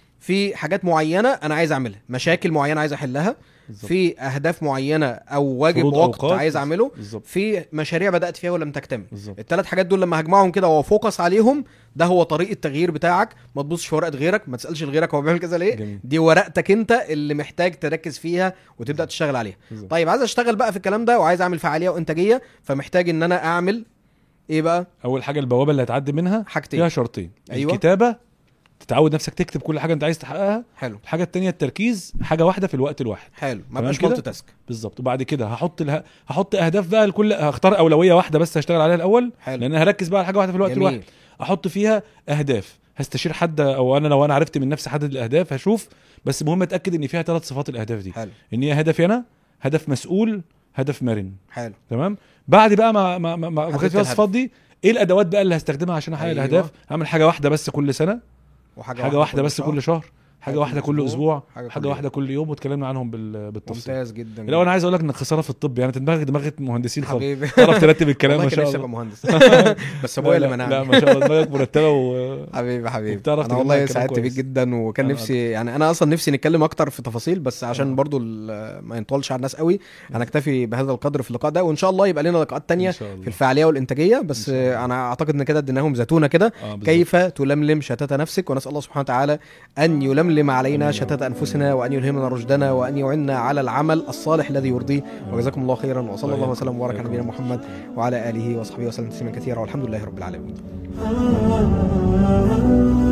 في حاجات معينه انا عايز اعملها مشاكل معينه عايز احلها بالظبط. في اهداف معينه او واجب فروض وقت أوقات. عايز اعمله بالظبط في مشاريع بدات فيها ولم تكتمل بالظبط الثلاث حاجات دول لما هجمعهم كده وافوكس عليهم ده هو طريق التغيير بتاعك ما تبصش في ورقه غيرك ما تسالش غيرك هو بيعمل كذا ليه جميل دي ورقتك انت اللي محتاج تركز فيها وتبدا تشتغل عليها بالظبط طيب عايز اشتغل بقى في الكلام ده وعايز اعمل فعاليه وانتاجيه فمحتاج ان انا اعمل ايه بقى اول حاجه البوابه اللي هتعدي منها حاجتين فيها شرطين أيوة. الكتابه تتعود نفسك تكتب كل حاجه انت عايز تحققها حلو الحاجه التانية التركيز حاجه واحده في الوقت الواحد حلو ما تمام بقاش كده؟ مالتي تاسك بالظبط وبعد كده هحط اله... هحط اهداف بقى لكل هختار اولويه واحده بس هشتغل عليها الاول حلو لان هركز بقى على حاجه واحده في الوقت جميل. الواحد احط فيها اهداف هستشير حد او انا لو انا عرفت من نفسي حدد الاهداف هشوف بس المهم اتاكد ان فيها ثلاث صفات الاهداف دي حلو ان هي هدفي انا هدف مسؤول هدف مرن حلو تمام بعد بقى ما ما ما, ما حددت واخد فيها الهدف. الصفات دي ايه الادوات بقى اللي هستخدمها عشان احقق أيوة. الاهداف هعمل حاجه واحده بس كل سنه وحاجه حاجه واحده كل بس شهر. كل شهر حاجه واحده كل اسبوع حاجة كل حاجه يوم. واحده كل يوم واتكلمنا عنهم بال- بالتفصيل ممتاز جدا لو انا عايز اقول لك انك خساره في الطب يعني انت دماغك دماغ مهندسين خالص حبيبي تعرف ترتب الكلام والله ما كان شاء نفسي الله ابقى مهندس بس ابويا اللي لا, لا منعني ما شاء الله دماغك مرتبه و... حبيبي حبيبي وبتعرف انا تجمع والله الكلام سعدت بيك كويس. جدا وكان أنا نفسي يعني انا اصلا نفسي نتكلم اكتر في تفاصيل بس عشان آه. برضو ال- ما ينطولش على الناس قوي انا اكتفي بهذا القدر في اللقاء ده وان شاء الله يبقى لنا لقاءات تانية ان شاء الله في الفعاليه والانتاجيه بس إن شاء الله. انا اعتقد ان كده اديناهم زتونه كده آه بالظبط. كيف تلملم شتات نفسك ونسال الله سبحانه وتعالى ان يلملم علينا شتات انفسنا وان يلهمنا رشدنا وان يعنا على العمل الصالح الذي يرضيه وجزاكم الله خيرا وصلى الله وإياكم. وسلم وبارك على وإياكم. نبينا محمد وعلى اله وصحبه وسلم تسليما كثيرا والحمد لله رب العالمين Ah